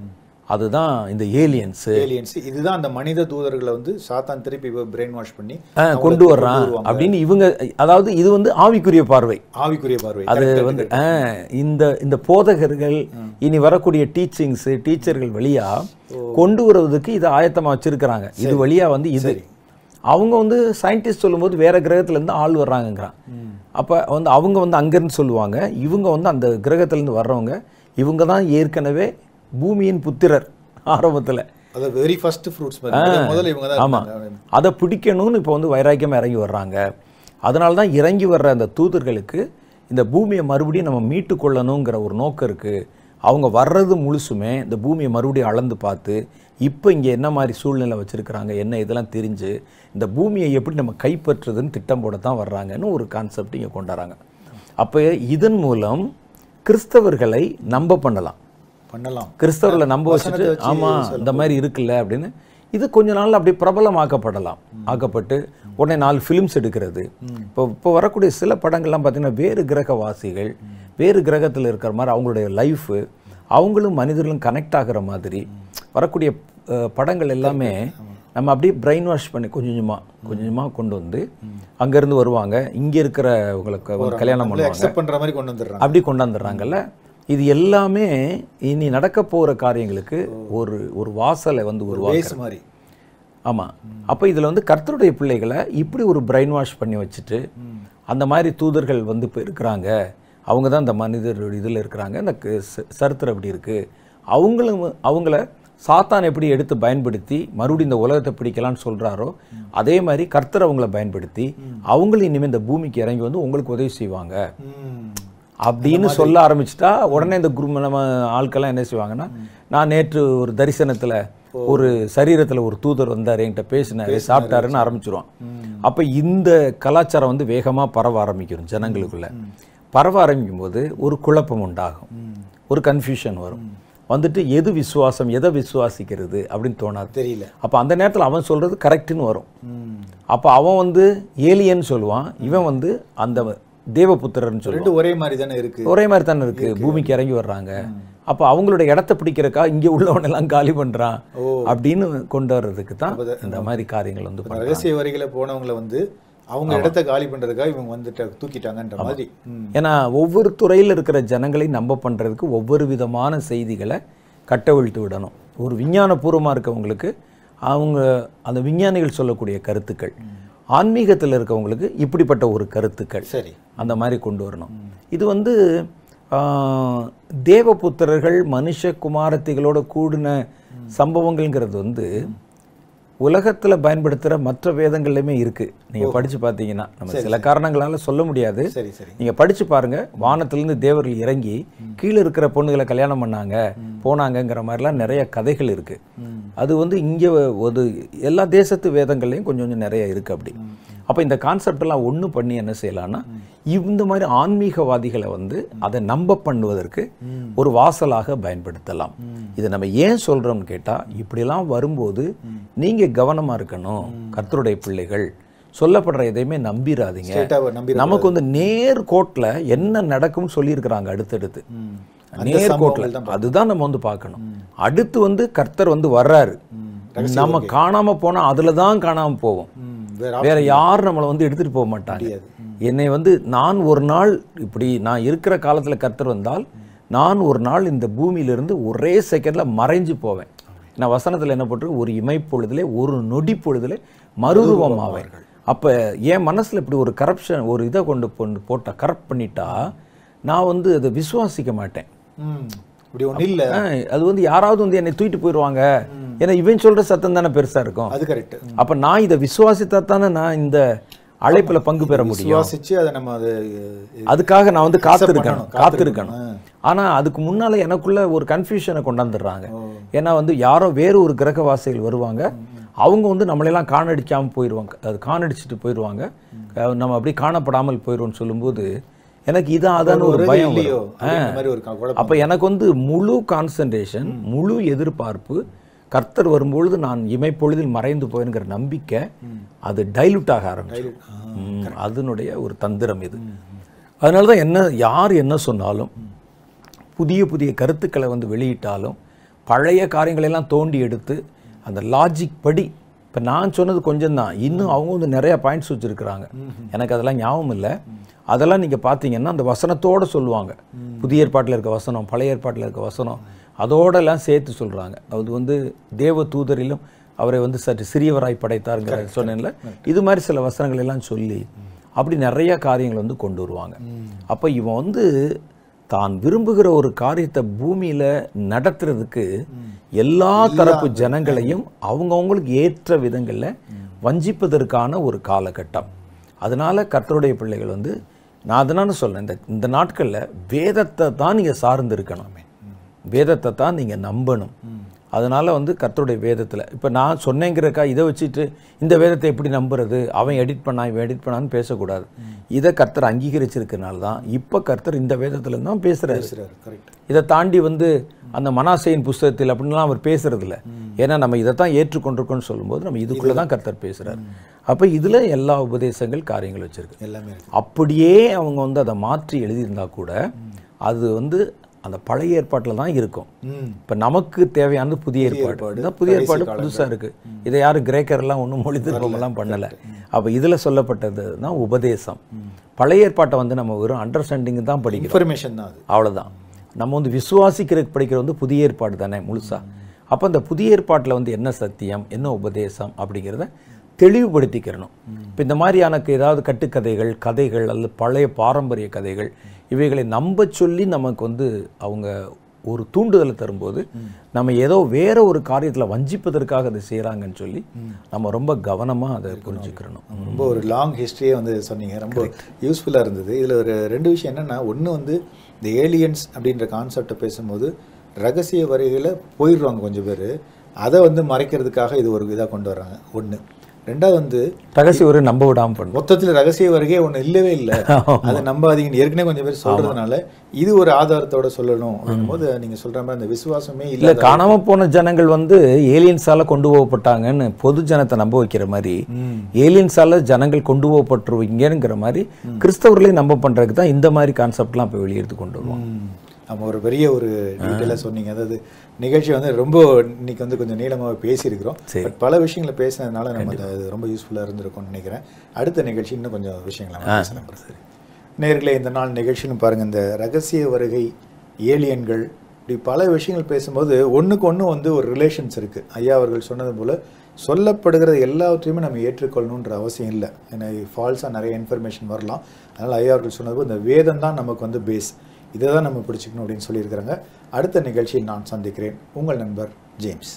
அதுதான் இந்த ஏலியன்ஸு ஏலியன்ஸ் இதுதான் அந்த மனித தூதர்களை வந்து சாத்தான் திருப்பி பிரெயின் வாஷ் பண்ணி கொண்டு வர்றான் அப்படின்னு இவங்க அதாவது இது வந்து ஆவிக்குரிய பார்வை ஆவிக்குரிய பார்வை அது வந்து ஆ, இந்த இந்த போதகர்கள் இனி வரக்கூடிய டீச்சிங்ஸ் டீச்சர்கள் வழியா கொண்டு வருவதற்கு இதை ஆயத்தமா வச்சிருக்கிறாங்க இது வழியா வந்து இது அவங்க வந்து சயின்டிஸ்ட் சொல்லும்போது வேற கிரகத்துல இருந்து ஆள் வர்றாங்கங்கிறான் அப்ப வந்து அவங்க வந்து அங்கிருந்து சொல்லுவாங்க இவங்க வந்து அந்த கிரகத்துல இருந்து வர்றவங்க இவங்க தான் ஏற்கனவே பூமியின் புத்திரர் ஆரம்பத்துல அது வெரி ஃபர்ஸ்ட் ஃப்ரூட்ஸ் முதல்ல இவங்க தான் ஆமா இருந்தாங்க. அதை பிடிக்கணும்னு இப்போ வந்து வைராக்கியமாக இறங்கி வர்றாங்க அதனால தான் இறங்கி வர்ற அந்த தூதர்களுக்கு இந்த பூமியை மறுபடியும் நம்ம மீட்டு கொள்ளணுங்கிற ஒரு நோக்கம் இருக்கு அவங்க வர்றது முழுசுமே இந்த பூமியை மறுபடியும் அளந்து பார்த்து இப்போ இங்கே என்ன மாதிரி சூழ்நிலை வச்சிருக்கிறாங்க என்ன இதெல்லாம் தெரிஞ்சு இந்த பூமியை எப்படி நம்ம கைப்பற்றுறதுன்னு திட்டம் போட தான் வர்றாங்கன்னு ஒரு கான்செப்ட் இங்கே கொண்டாடுறாங்க அப்போ இதன் மூலம் கிறிஸ்தவர்களை நம்ப பண்ணலாம் பண்ணலாம் கிறிஸ்தவர்களை நம்ப வச்சுட்டு வசனத்தை வச்சு ஆமா இந்த மாதிரி இருக்குல்ல அப்படின்னு இது கொஞ்ச நாள்ல அப்படியே பிரபலமாக்கப்படலாம் ஆக்கப்பட்டு உடனே நாலு ஃபிலிம்ஸ் எடுக்கிறது இப்போ இப்போ வரக்கூடிய சில படங்கள்லாம் பார்த்தீங்கன்னா வேறு கிரகவாசிகள் வேறு கிரகத்தில் இருக்கிற மாதிரி அவங்களுடைய லைஃபு அவங்களும் மனிதர்களும் கனெக்ட் ஆகுற மாதிரி வரக்கூடிய அஹ், படங்கள் எல்லாமே நம்ம அப்படியே பிரெயின் வாஷ் பண்ணி கொஞ்சம் கொஞ்சமாக கொஞ்சம் கொஞ்சமாக கொண்டு வந்து அங்கேருந்து வருவாங்க இங்கே இருக்கிறவங்களுக்கு ஒரு கல்யாணம் பண்ணுவாங்க அக்செப்ட் பண்ற மாதிரி கொண்டு வந்துடுறாங்க அப்படி கொண்டாந்துடுறாங்கல்ல இது எல்லாமே இனி நடக்க போகிற காரியங்களுக்கு ஒரு ஒரு வாசலை வந்து உருவாக்கு பேஸ் மாதிரி ஆமாம் அப்போ இதில் வந்து கர்த்தருடைய பிள்ளைகளை இப்படி ஒரு பிரெயின் வாஷ் பண்ணி வச்சுட்டு அந்த மாதிரி தூதர்கள் வந்து இப்போ இருக்கிறாங்க அவங்க தான் இந்த மனிதர் இதில் இருக்கிறாங்க இந்த க- ச- சரித்திரம் அப்படி இருக்குது அவங்களும் அவங்கள சாத்தான் எப்படி எடுத்து பயன்படுத்தி மறுபடியும் இந்த உலகத்தை பிடிக்கலாம்னு சொல்கிறாரோ அதே மாதிரி கர்த்தர் அவங்கள பயன்படுத்தி அவங்களும் இனிமேல் இந்த பூமிக்கு இறங்கி வந்து உங்களுக்கு உதவி செய்வாங்க ம். அப்படின்னு சொல்ல ஆரம்பிச்சிட்டா உடனே இந்த குரூப் நம்ம ஆட்கள்லாம் என்ன செய்வாங்கன்னா நான் நேற்று ஒரு தரிசனத்துல ஒரு சரீரத்துல ஒரு தூதர் வந்தார் என்கிட்ட பேசினாரு சாப்பிட்டாருன்னு ஆரம்பிச்சிருவான் அப்ப இந்த கலாச்சாரம் வந்து வேகமா பரவ ஆரம்பிக்கும் ஜனங்களுக்குள்ள பரவ ஆரம்பிக்கும் போது ஒரு குழப்பம் உண்டாகும் ஒரு கன்ஃபியூஷன் வரும் வந்துட்டு எது விசுவாசம் எதை விசுவாசிக்கிறது அப்படின்னு தோணாது தெரியல அப்ப அந்த நேரத்துல அவன் சொல்றது கரெக்ட்னு வரும் ம். அப்ப அவன் வந்து ஏலியன் சொல்லுவான் இவன் வந்து அந்த தேவபுத்திரர்னு சொல்லுவான் ரெண்டு ஒரே மாதிரி தானே இருக்கு ஒரே மாதிரி தானே இருக்கு பூமிக்கு இறங்கி வர்றாங்க அப்ப அவங்களுடைய இடத்த பிடிக்கிறக்கா இங்க உள்ளவன் எல்லாம் காலி பண்றான் அப்படின்னு கொண்டு வர்றதுக்கு தான் இந்த மாதிரி காரியங்கள் வந்து பண்றாங்க. ரகசிய வரிகளை போனவங்கள வந்து அவங்க இடத்த காலி பண்றதுக்காக இவங்க வந்துட்டு தூக்கிட்டாங்கன்ற மாதிரி ம். ஏன்னா ஒவ்வொரு துறையில் இருக்கிற ஜனங்களை நம்ப பண்றதுக்கு ஒவ்வொரு விதமான செய்திகளை கட்டவிழ்த்து விடணும் ஒரு விஞ்ஞானபூர்வமா இருக்கவங்களுக்கு அவங்க அந்த விஞ்ஞானிகள் சொல்லக்கூடிய கருத்துக்கள் ஆன்மீகத்தில் இருக்கவங்களுக்கு இப்படிப்பட்ட ஒரு கருத்துக்கள் சரி அந்த மாதிரி கொண்டு வரணும் இது வந்து ஆஹ், தேவபுத்திரர்கள் மனுஷ குமாரத்திகளோட கூடின சம்பவங்கள்ங்கிறது வந்து உலகத்துல பயன்படுத்துற மற்ற வேதங்கள்லையுமே இருக்கு நீங்க படிச்சு பார்த்தீங்கன்னா நம்ம சில காரணங்களால சொல்ல முடியாது சரி சரி நீங்க படிச்சு பாருங்க வானத்திலிருந்து தேவர்கள் இறங்கி கீழே இருக்கிற பொண்ணுகளை கல்யாணம் பண்ணாங்க போனாங்கங்கிற மாதிரிலாம் நிறைய கதைகள் இருக்கு அது வந்து இங்க ஒரு எல்லா தேசத்து வேதங்கள்லையும் கொஞ்சம் கொஞ்சம் நிறைய இருக்கு அப்படி அப்ப இந்த கான்செப்ட் எல்லாம் ஒண்ணு பண்ணி என்ன செய்யலாம்னா இந்த மாதிரி ஆன்மீகவாதிகளை வந்து அதை நம்ப பண்ணுவதற்கு ஒரு வாசலாக பயன்படுத்தலாம் இதை நம்ம ஏன் சொல்றோம்னு கேட்டா இப்படிலாம் வரும்போது நீங்க கவனமா இருக்கணும் கர்த்தருடைய பிள்ளைகள் சொல்லப்படுற எதையுமே நம்பிராதீங்க ஸ்ட்ரைட்டா நம்பி நமக்கு வந்து நேர் கோட்ல என்ன நடக்கும்னு சொல்லியிருக்கிறாங்க அடுத்தடுத்து ம். நேர் கோட்ல அதுதான் நம்ம வந்து பார்க்கணும் அடுத்து வந்து கர்த்தர் வந்து வர்றாரு நம்ம காணாம போனா அதுல தான் காணாம போவோம் ம். வேற வேற யாரும் நம்மளை வந்து எடுத்துட்டு போக மாட்டாங்க என்னை வந்து நான் ஒரு நாள் இப்படி நான் இருக்கிற காலத்துல கர்த்தர் வந்தால் நான் ஒரு நாள் இந்த பூமியிலிருந்து ஒரே செகண்ட்ல மறைஞ்சு போவேன் நான் வசனத்துல என்ன போட்டிருக்கு ஒரு இமைப்பொழுதிலே ஒரு நொடி பொழுதிலே மறுரூபம் ஆவேன் அப்ப என் மனசுல இப்படி ஒரு கரப்ஷன் ஒரு இதை கொண்டு கொண்டு போட்டா கரப்ட் பண்ணிட்டா நான் வந்து அதை விசுவாசிக்க மாட்டேன் ம். இப்படி ஒண்ணு இல்ல ஆ, அது வந்து யாராவது வந்து என்னை தூக்கிட்டு போயிடுவாங்க ஏன்னா இவன் சொல்ற சத்தம் தானே பெருசா இருக்கும் அது கரெக்ட் அப்ப நான் இதை விசுவாசித்தா தானே நான் இந்த அழைப்புல பங்கு பெற முடியும் சுவாசிச்சு அதை நம்ம அது அதுக்காக நான் வந்து காத்திருக்கணும் பண்ணணும், காத்திருக்கணும் ஆனா அதுக்கு முன்னால எனக்குள்ள ஒரு கன்ஃபியூஷனை கொண்டாந்துடுறாங்க ஏன்னா வந்து யாரோ வேறு ஒரு கிரகவாசிகள் வருவாங்க அவங்க வந்து நம்மளெல்லாம் காணடிக்காம போயிடுவாங்க அது காணடிச்சிட்டு போயிடுவாங்க அஹ் நம்ம அப்படி காணப்படாமல் போயிடுவோம்னு சொல்லும்போது எனக்கு இதான் அதான் ஒரு வருது பயம் இல்லையோ வரும். அப்படின்ற மாதிரி ஒரு குழப்பம் அப்ப எனக்கு வந்து முழு கான்சன்ட்ரேஷன் முழு எதிர்பார்ப்பு கர்த்தர் வரும்பொழுது நான் இமைப்பொழுதில் மறைந்து போயேங்கிற நம்பிக்கை அது டைலூட் ஆக ஆரம்பிச்சு அதனுடைய ஒரு தந்திரம் இது அதனால தான் என்ன யார் என்ன சொன்னாலும் புதிய புதிய கருத்துக்களை வந்து வெளியிட்டாலும் பழைய காரியங்களை எல்லாம் தோண்டி எடுத்து அந்த லாஜிக் படி இப்போ நான் சொன்னது கொஞ்சம் தான் இன்னும் அவங்க வந்து நிறைய பாயிண்ட்ஸ் வச்சுருக்கிறாங்க எனக்கு அதெல்லாம் ஞாபகம் இல்லை அதெல்லாம் நீங்கள் பார்த்தீங்கன்னா அந்த வசனத்தோட சொல்லுவாங்க புதிய ஏற்பாட்டில் இருக்க வசனம் பழைய ஏற்பாட்டில் இருக்க வசனம் அதோட எல்லாம் சேர்த்து சொல்கிறாங்க அது வந்து தேவ தூதரிலும் அவரை வந்து சற்று சிறியவராய் படைத்தாருங்கிற சொன்னேன்ல இது மாதிரி சில வசனங்கள் எல்லாம் சொல்லி அப்படி நிறைய காரியங்கள் வந்து கொண்டு வருவாங்க அப்போ இவன் வந்து தான் விரும்புகிற ஒரு காரியத்தை பூமியில நடத்துறதுக்கு எல்லா தரப்பு ஜனங்களையும் அவங்கவங்களுக்கு ஏற்ற விதங்களில் வஞ்சிப்பதற்கான ஒரு காலகட்டம் அதனால கர்த்தருடைய பிள்ளைகள் வந்து நான் அதனால சொல்றேன் இந்த இந்த நாட்களில் வேதத்தை தான் நீங்கள் சார்ந்து இருக்கணும் வேதத்தை தான் நீங்கள் நம்பணும் அதனால வந்து கர்த்தருடைய வேதத்தில் இப்போ நான் சொன்னேங்கிறக்கா இதை வச்சுட்டு இந்த வேதத்தை எப்படி நம்புறது அவன் எடிட் பண்ணா இவன் எடிட் பண்ணான்னு பேசக்கூடாது இதை கர்த்தர் அங்கீகரிச்சிருக்கனால தான் இப்போ கர்த்தர் இந்த வேதத்துல தான் பேசுறாரு பேசுறாரு கரெக்ட் இதை தாண்டி வந்து அந்த மனாசையின் புஸ்தகத்தில் அப்படின்லாம் அவர் பேசுறது இல்ல ஏன்னா நம்ம இதை தான் ஏற்றுக்கொண்டிருக்கோம்னு சொல்லும்போது நம்ம இதுக்குள்ள தான் கர்த்தர் பேசுறாரு அப்போ இதுல எல்லா உபதேசங்கள் காரியங்கள் வச்சிருக்கு எல்லாமே இருக்கு அப்படியே அவங்க வந்து அதை மாற்றி எழுதியிருந்தா கூட அது வந்து அந்த பழைய ஏற்பாட்டில் தான் இருக்கும் ம் இப்போ நமக்கு தேவையானது புதிய ஏற்பாடு ஏற்பாடு, இந்த புதிய கடைசி ஏற்பாடு காலங்கள். புதுசா இருக்கு இதை யாரும் கிரேக்கர்லாம் ஒன்றும் மொழி திருப்பமெல்லாம் பண்ணல அப்போ இதுல சொல்லப்பட்டது தான் உபதேசம் பழைய ஏற்பாட்டை வந்து நம்ம வெறும் அண்டர்ஸ்டாண்டிங் தான் படிக்கிறோம் இன்ஃபர்மேஷன் தான் அது அவ்வளவுதான் நம்ம வந்து விசுவாசிக்கிற படிக்கிற வந்து புதிய ஏற்பாடு தானே முழுசா அப்போ அந்த புதிய ஏற்பாட்டில் வந்து என்ன சத்தியம் என்ன உபதேசம் அப்படிங்கிறத தெளிவுபடுத்திக்கிறணும் இப்போ இந்த மாதிரியான ஏதாவது கட்டுக்கதைகள் கதைகள் அல்லது பழைய பாரம்பரிய கதைகள் இவைகளை நம்ப சொல்லி நமக்கு வந்து அவங்க ஒரு தூண்டுதலை தரும்போது நம்ம ஏதோ வேற ஒரு காரியத்தில் வஞ்சிப்பதற்காக அதை செய்கிறாங்கன்னு சொல்லி நம்ம ரொம்ப கவனமாக அதை புரிஞ்சுக்கிறணும் ரொம்ப ஒரு லாங் ஹிஸ்ட்ரியே வந்து சொன்னீங்க ரொம்ப யூஸ்ஃபுல்லாக இருந்தது இதில் ஒரு ரெண்டு விஷயம் என்னென்னா ஒன்று வந்து இந்த ஏலியன்ஸ் அப்படின்ற கான்செப்டை பேசும்போது ரகசிய வரிகளை போயிடுவாங்க கொஞ்சம் பேர் அதை வந்து மறைக்கிறதுக்காக இது ஒரு இதாக கொண்டு வர்றாங்க ஒன்று ரெண்டாவது வந்து ரகசிய ஒரு நம்ப விடாமல் பண்ணும் மொத்தத்தில் ரகசிய வருகை ஒன்று இல்லவே இல்லை அதை நம்பாதீங்கன்னு ஏற்கனவே கொஞ்சம் பேர் சொல்றதுனால இது ஒரு ஆதாரத்தோட சொல்லணும் அப்படின்னும் போது நீங்கள் சொல்ற மாதிரி அந்த விசுவாசமே இல்ல இல்லை காணாம போன ஜனங்கள் வந்து ஏலியன்ஸால கொண்டு போகப்பட்டாங்கன்னு பொது ஜனத்தை நம்ப வைக்கிற மாதிரி ஏலியன்ஸால ஜனங்கள் கொண்டு போகப்பட்டுருவீங்கிற மாதிரி கிறிஸ்தவர்களையும் நம்ப பண்றதுக்கு தான் இந்த மாதிரி கான்செப்ட்லாம் இப்போ வெளியெடுத்து கொண்டு வருவோம் நம்ம ஒரு பெரிய ஒரு டீட்டெயிலாக சொன்னீங்க அதாவது நிகழ்ச்சி வந்து ரொம்ப இன்னைக்கு வந்து கொஞ்சம் நீளமாக பேசியிருக்கிறோம் சரி. பட் பல விஷயங்களை பேசினதுனால நம்ம அந்த அது ரொம்ப யூஸ்ஃபுல்லாக இருந்திருக்கும்னு நினைக்கிறேன் அடுத்த நிகழ்ச்சி இன்னும் கொஞ்சம் விஷயங்களை நம்ம பேசலாம் சரி நேர்களே இந்த நாள் நிகழ்ச்சின்னு பாருங்க இந்த ரகசிய வருகை ஏலியன்கள் இப்படி பல விஷயங்கள் பேசும்போது ஒண்ணுக்கு ஒண்ணு வந்து ஒரு ரிலேஷன்ஸ் இருக்கு ஐயா அவர்கள் சொன்னது போல சொல்லப்படுகிறது எல்லாவற்றையுமே நம்ம ஏற்றுக்கொள்ளணுன்ற அவசியம் இல்லை ஏன்னா ஃபால்ஸாக நிறைய இன்ஃபர்மேஷன் வரலாம் அதனால் ஐயா அவர்கள் சொன்னது போல இந்த வேதம் தான் நமக்கு வந்து பேஸ் இதை தான் நம்ம பிடிச்சிக்கணும் அப்படின்னு சொல்லியிருக்கிறாங்க அடுத்த நிகழ்ச்சியில் நான் சந்திக்கிறேன் உங்கள் நண்பர் ஜேம்ஸ்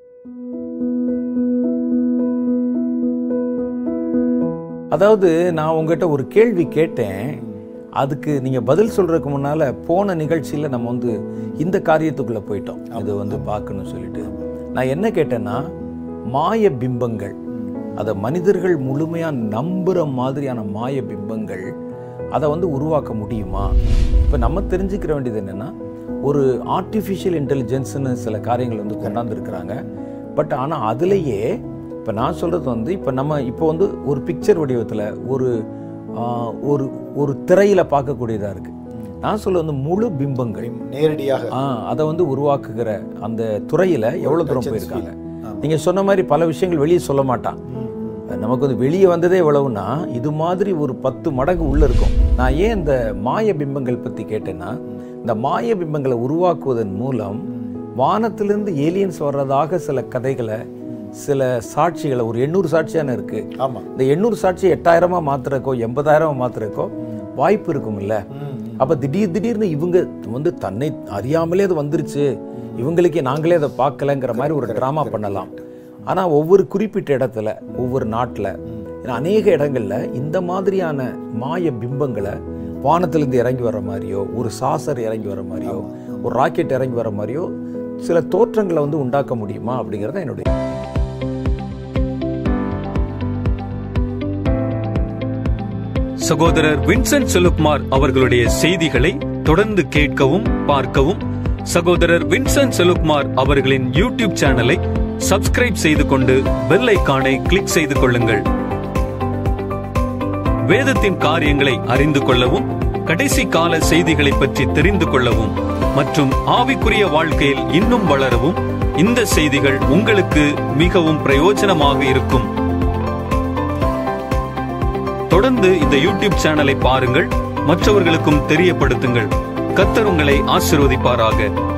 அதாவது நான் உங்ககிட்ட ஒரு கேள்வி கேட்டேன் அதுக்கு நீங்க பதில் சொல்றதுக்கு முன்னால போன நிகழ்ச்சியில நம்ம வந்து இந்த காரியத்துக்குள்ள போயிட்டோம் இது வந்து பார்க்கணும்னு சொல்லிட்டு நான் என்ன கேட்டேன்னா மாய பிம்பங்கள் அதை மனிதர்கள் முழுமையா நம்புற மாதிரியான மாய பிம்பங்கள் அதை வந்து உருவாக்க முடியுமா இப்போ நம்ம தெரிஞ்சுக்கிற வேண்டியது என்னன்னா ஒரு ஆர்டிஃபிஷியல் இன்டெலிஜென்ஸ்னு சில காரியங்கள் வந்து கொண்டாந்துருக்குறாங்க பட் ஆனால் அதுலேயே இப்போ நான் சொல்கிறது வந்து இப்போ நம்ம இப்போ வந்து ஒரு பிக்சர் வடிவத்தில் ஒரு ஆஹ், ஒரு ஒரு திரையில் பார்க்கக்கூடியதாக இருக்குது நான் சொல்ல வந்து முழு பிம்பங்கள் நேரடியாக ஆ அதை வந்து உருவாக்குகிற அந்த துறையில் எவ்வளோ தூரம் போயிருக்காங்க நீங்கள் சொன்ன மாதிரி பல விஷயங்கள் வெளியே சொல்ல மாட்டான் நமக்கு வந்து வெளியே வந்ததே எவ்வளவுன்னா இது மாதிரி ஒரு பத்து மடங்கு உள்ள இருக்கும் நான் ஏன் இந்த மாய பிம்பங்கள் பற்றி கேட்டேன்னா இந்த மாய பிம்பங்களை உருவாக்குவதன் மூலம் வானத்திலிருந்து ஏலியன்ஸ் வர்றதாக சில கதைகளை சில சாட்சிகளை ஒரு எண்ணூறு சாட்சியான இருக்கு ஆமா இந்த எண்ணூறு சாட்சி எட்டாயிரமா மாத்துறக்கோ எண்பதாயிரமா மாத்துறக்கோ வாய்ப்பு இருக்கும்ல அப்ப திடீர் திடீர்னு இவங்க வந்து தன்னை அறியாமலே அது வந்துருச்சு இவங்களுக்கே நாங்களே அதை பார்க்கலங்கிற மாதிரி ஒரு டிராமா பண்ணலாம் ஆனா ஒவ்வொரு குறிப்பிட்ட இடத்துல ஒவ்வொரு நாட்டுல ஏன்னா அநேக இடங்கள்ல இந்த மாதிரியான மாய பிம்பங்களை வானத்திலிருந்து இறங்கி வர மாதிரியோ ஒரு சாசர் இறங்கி வர மாதிரியோ ஒரு ராக்கெட் இறங்கி வர மாதிரியோ சில தோற்றங்களை வந்து உண்டாக்க முடியுமா அப்படிங்கிறது என்னுடைய சகோதரர் வின்சென்ட் செலுக்குமார் அவர்களுடைய செய்திகளை தொடர்ந்து கேட்கவும் பார்க்கவும் சகோதரர் வின்சென்ட் செலுக்குமார் அவர்களின் யூடியூப் சேனலை சப்ஸ்கிரைப் செய்து கொண்டு பெல் ஐகானை கிளிக் செய்து கொள்ளுங்கள் வேதத்தின் காரியங்களை அறிந்து கொள்ளவும் கடைசி கால செய்திகளை பற்றி தெரிந்து கொள்ளவும் மற்றும் ஆவிக்குரிய வாழ்க்கையில் இன்னும் வளரவும் இந்த செய்திகள் உங்களுக்கு மிகவும் பிரயோஜனமாக இருக்கும் தொடர்ந்து இந்த யூடியூப் சேனலை பாருங்கள் மற்றவர்களுக்கும் தெரியப்படுத்துங்கள் கத்தர் உங்களை ஆசிர்வதிப்பாராக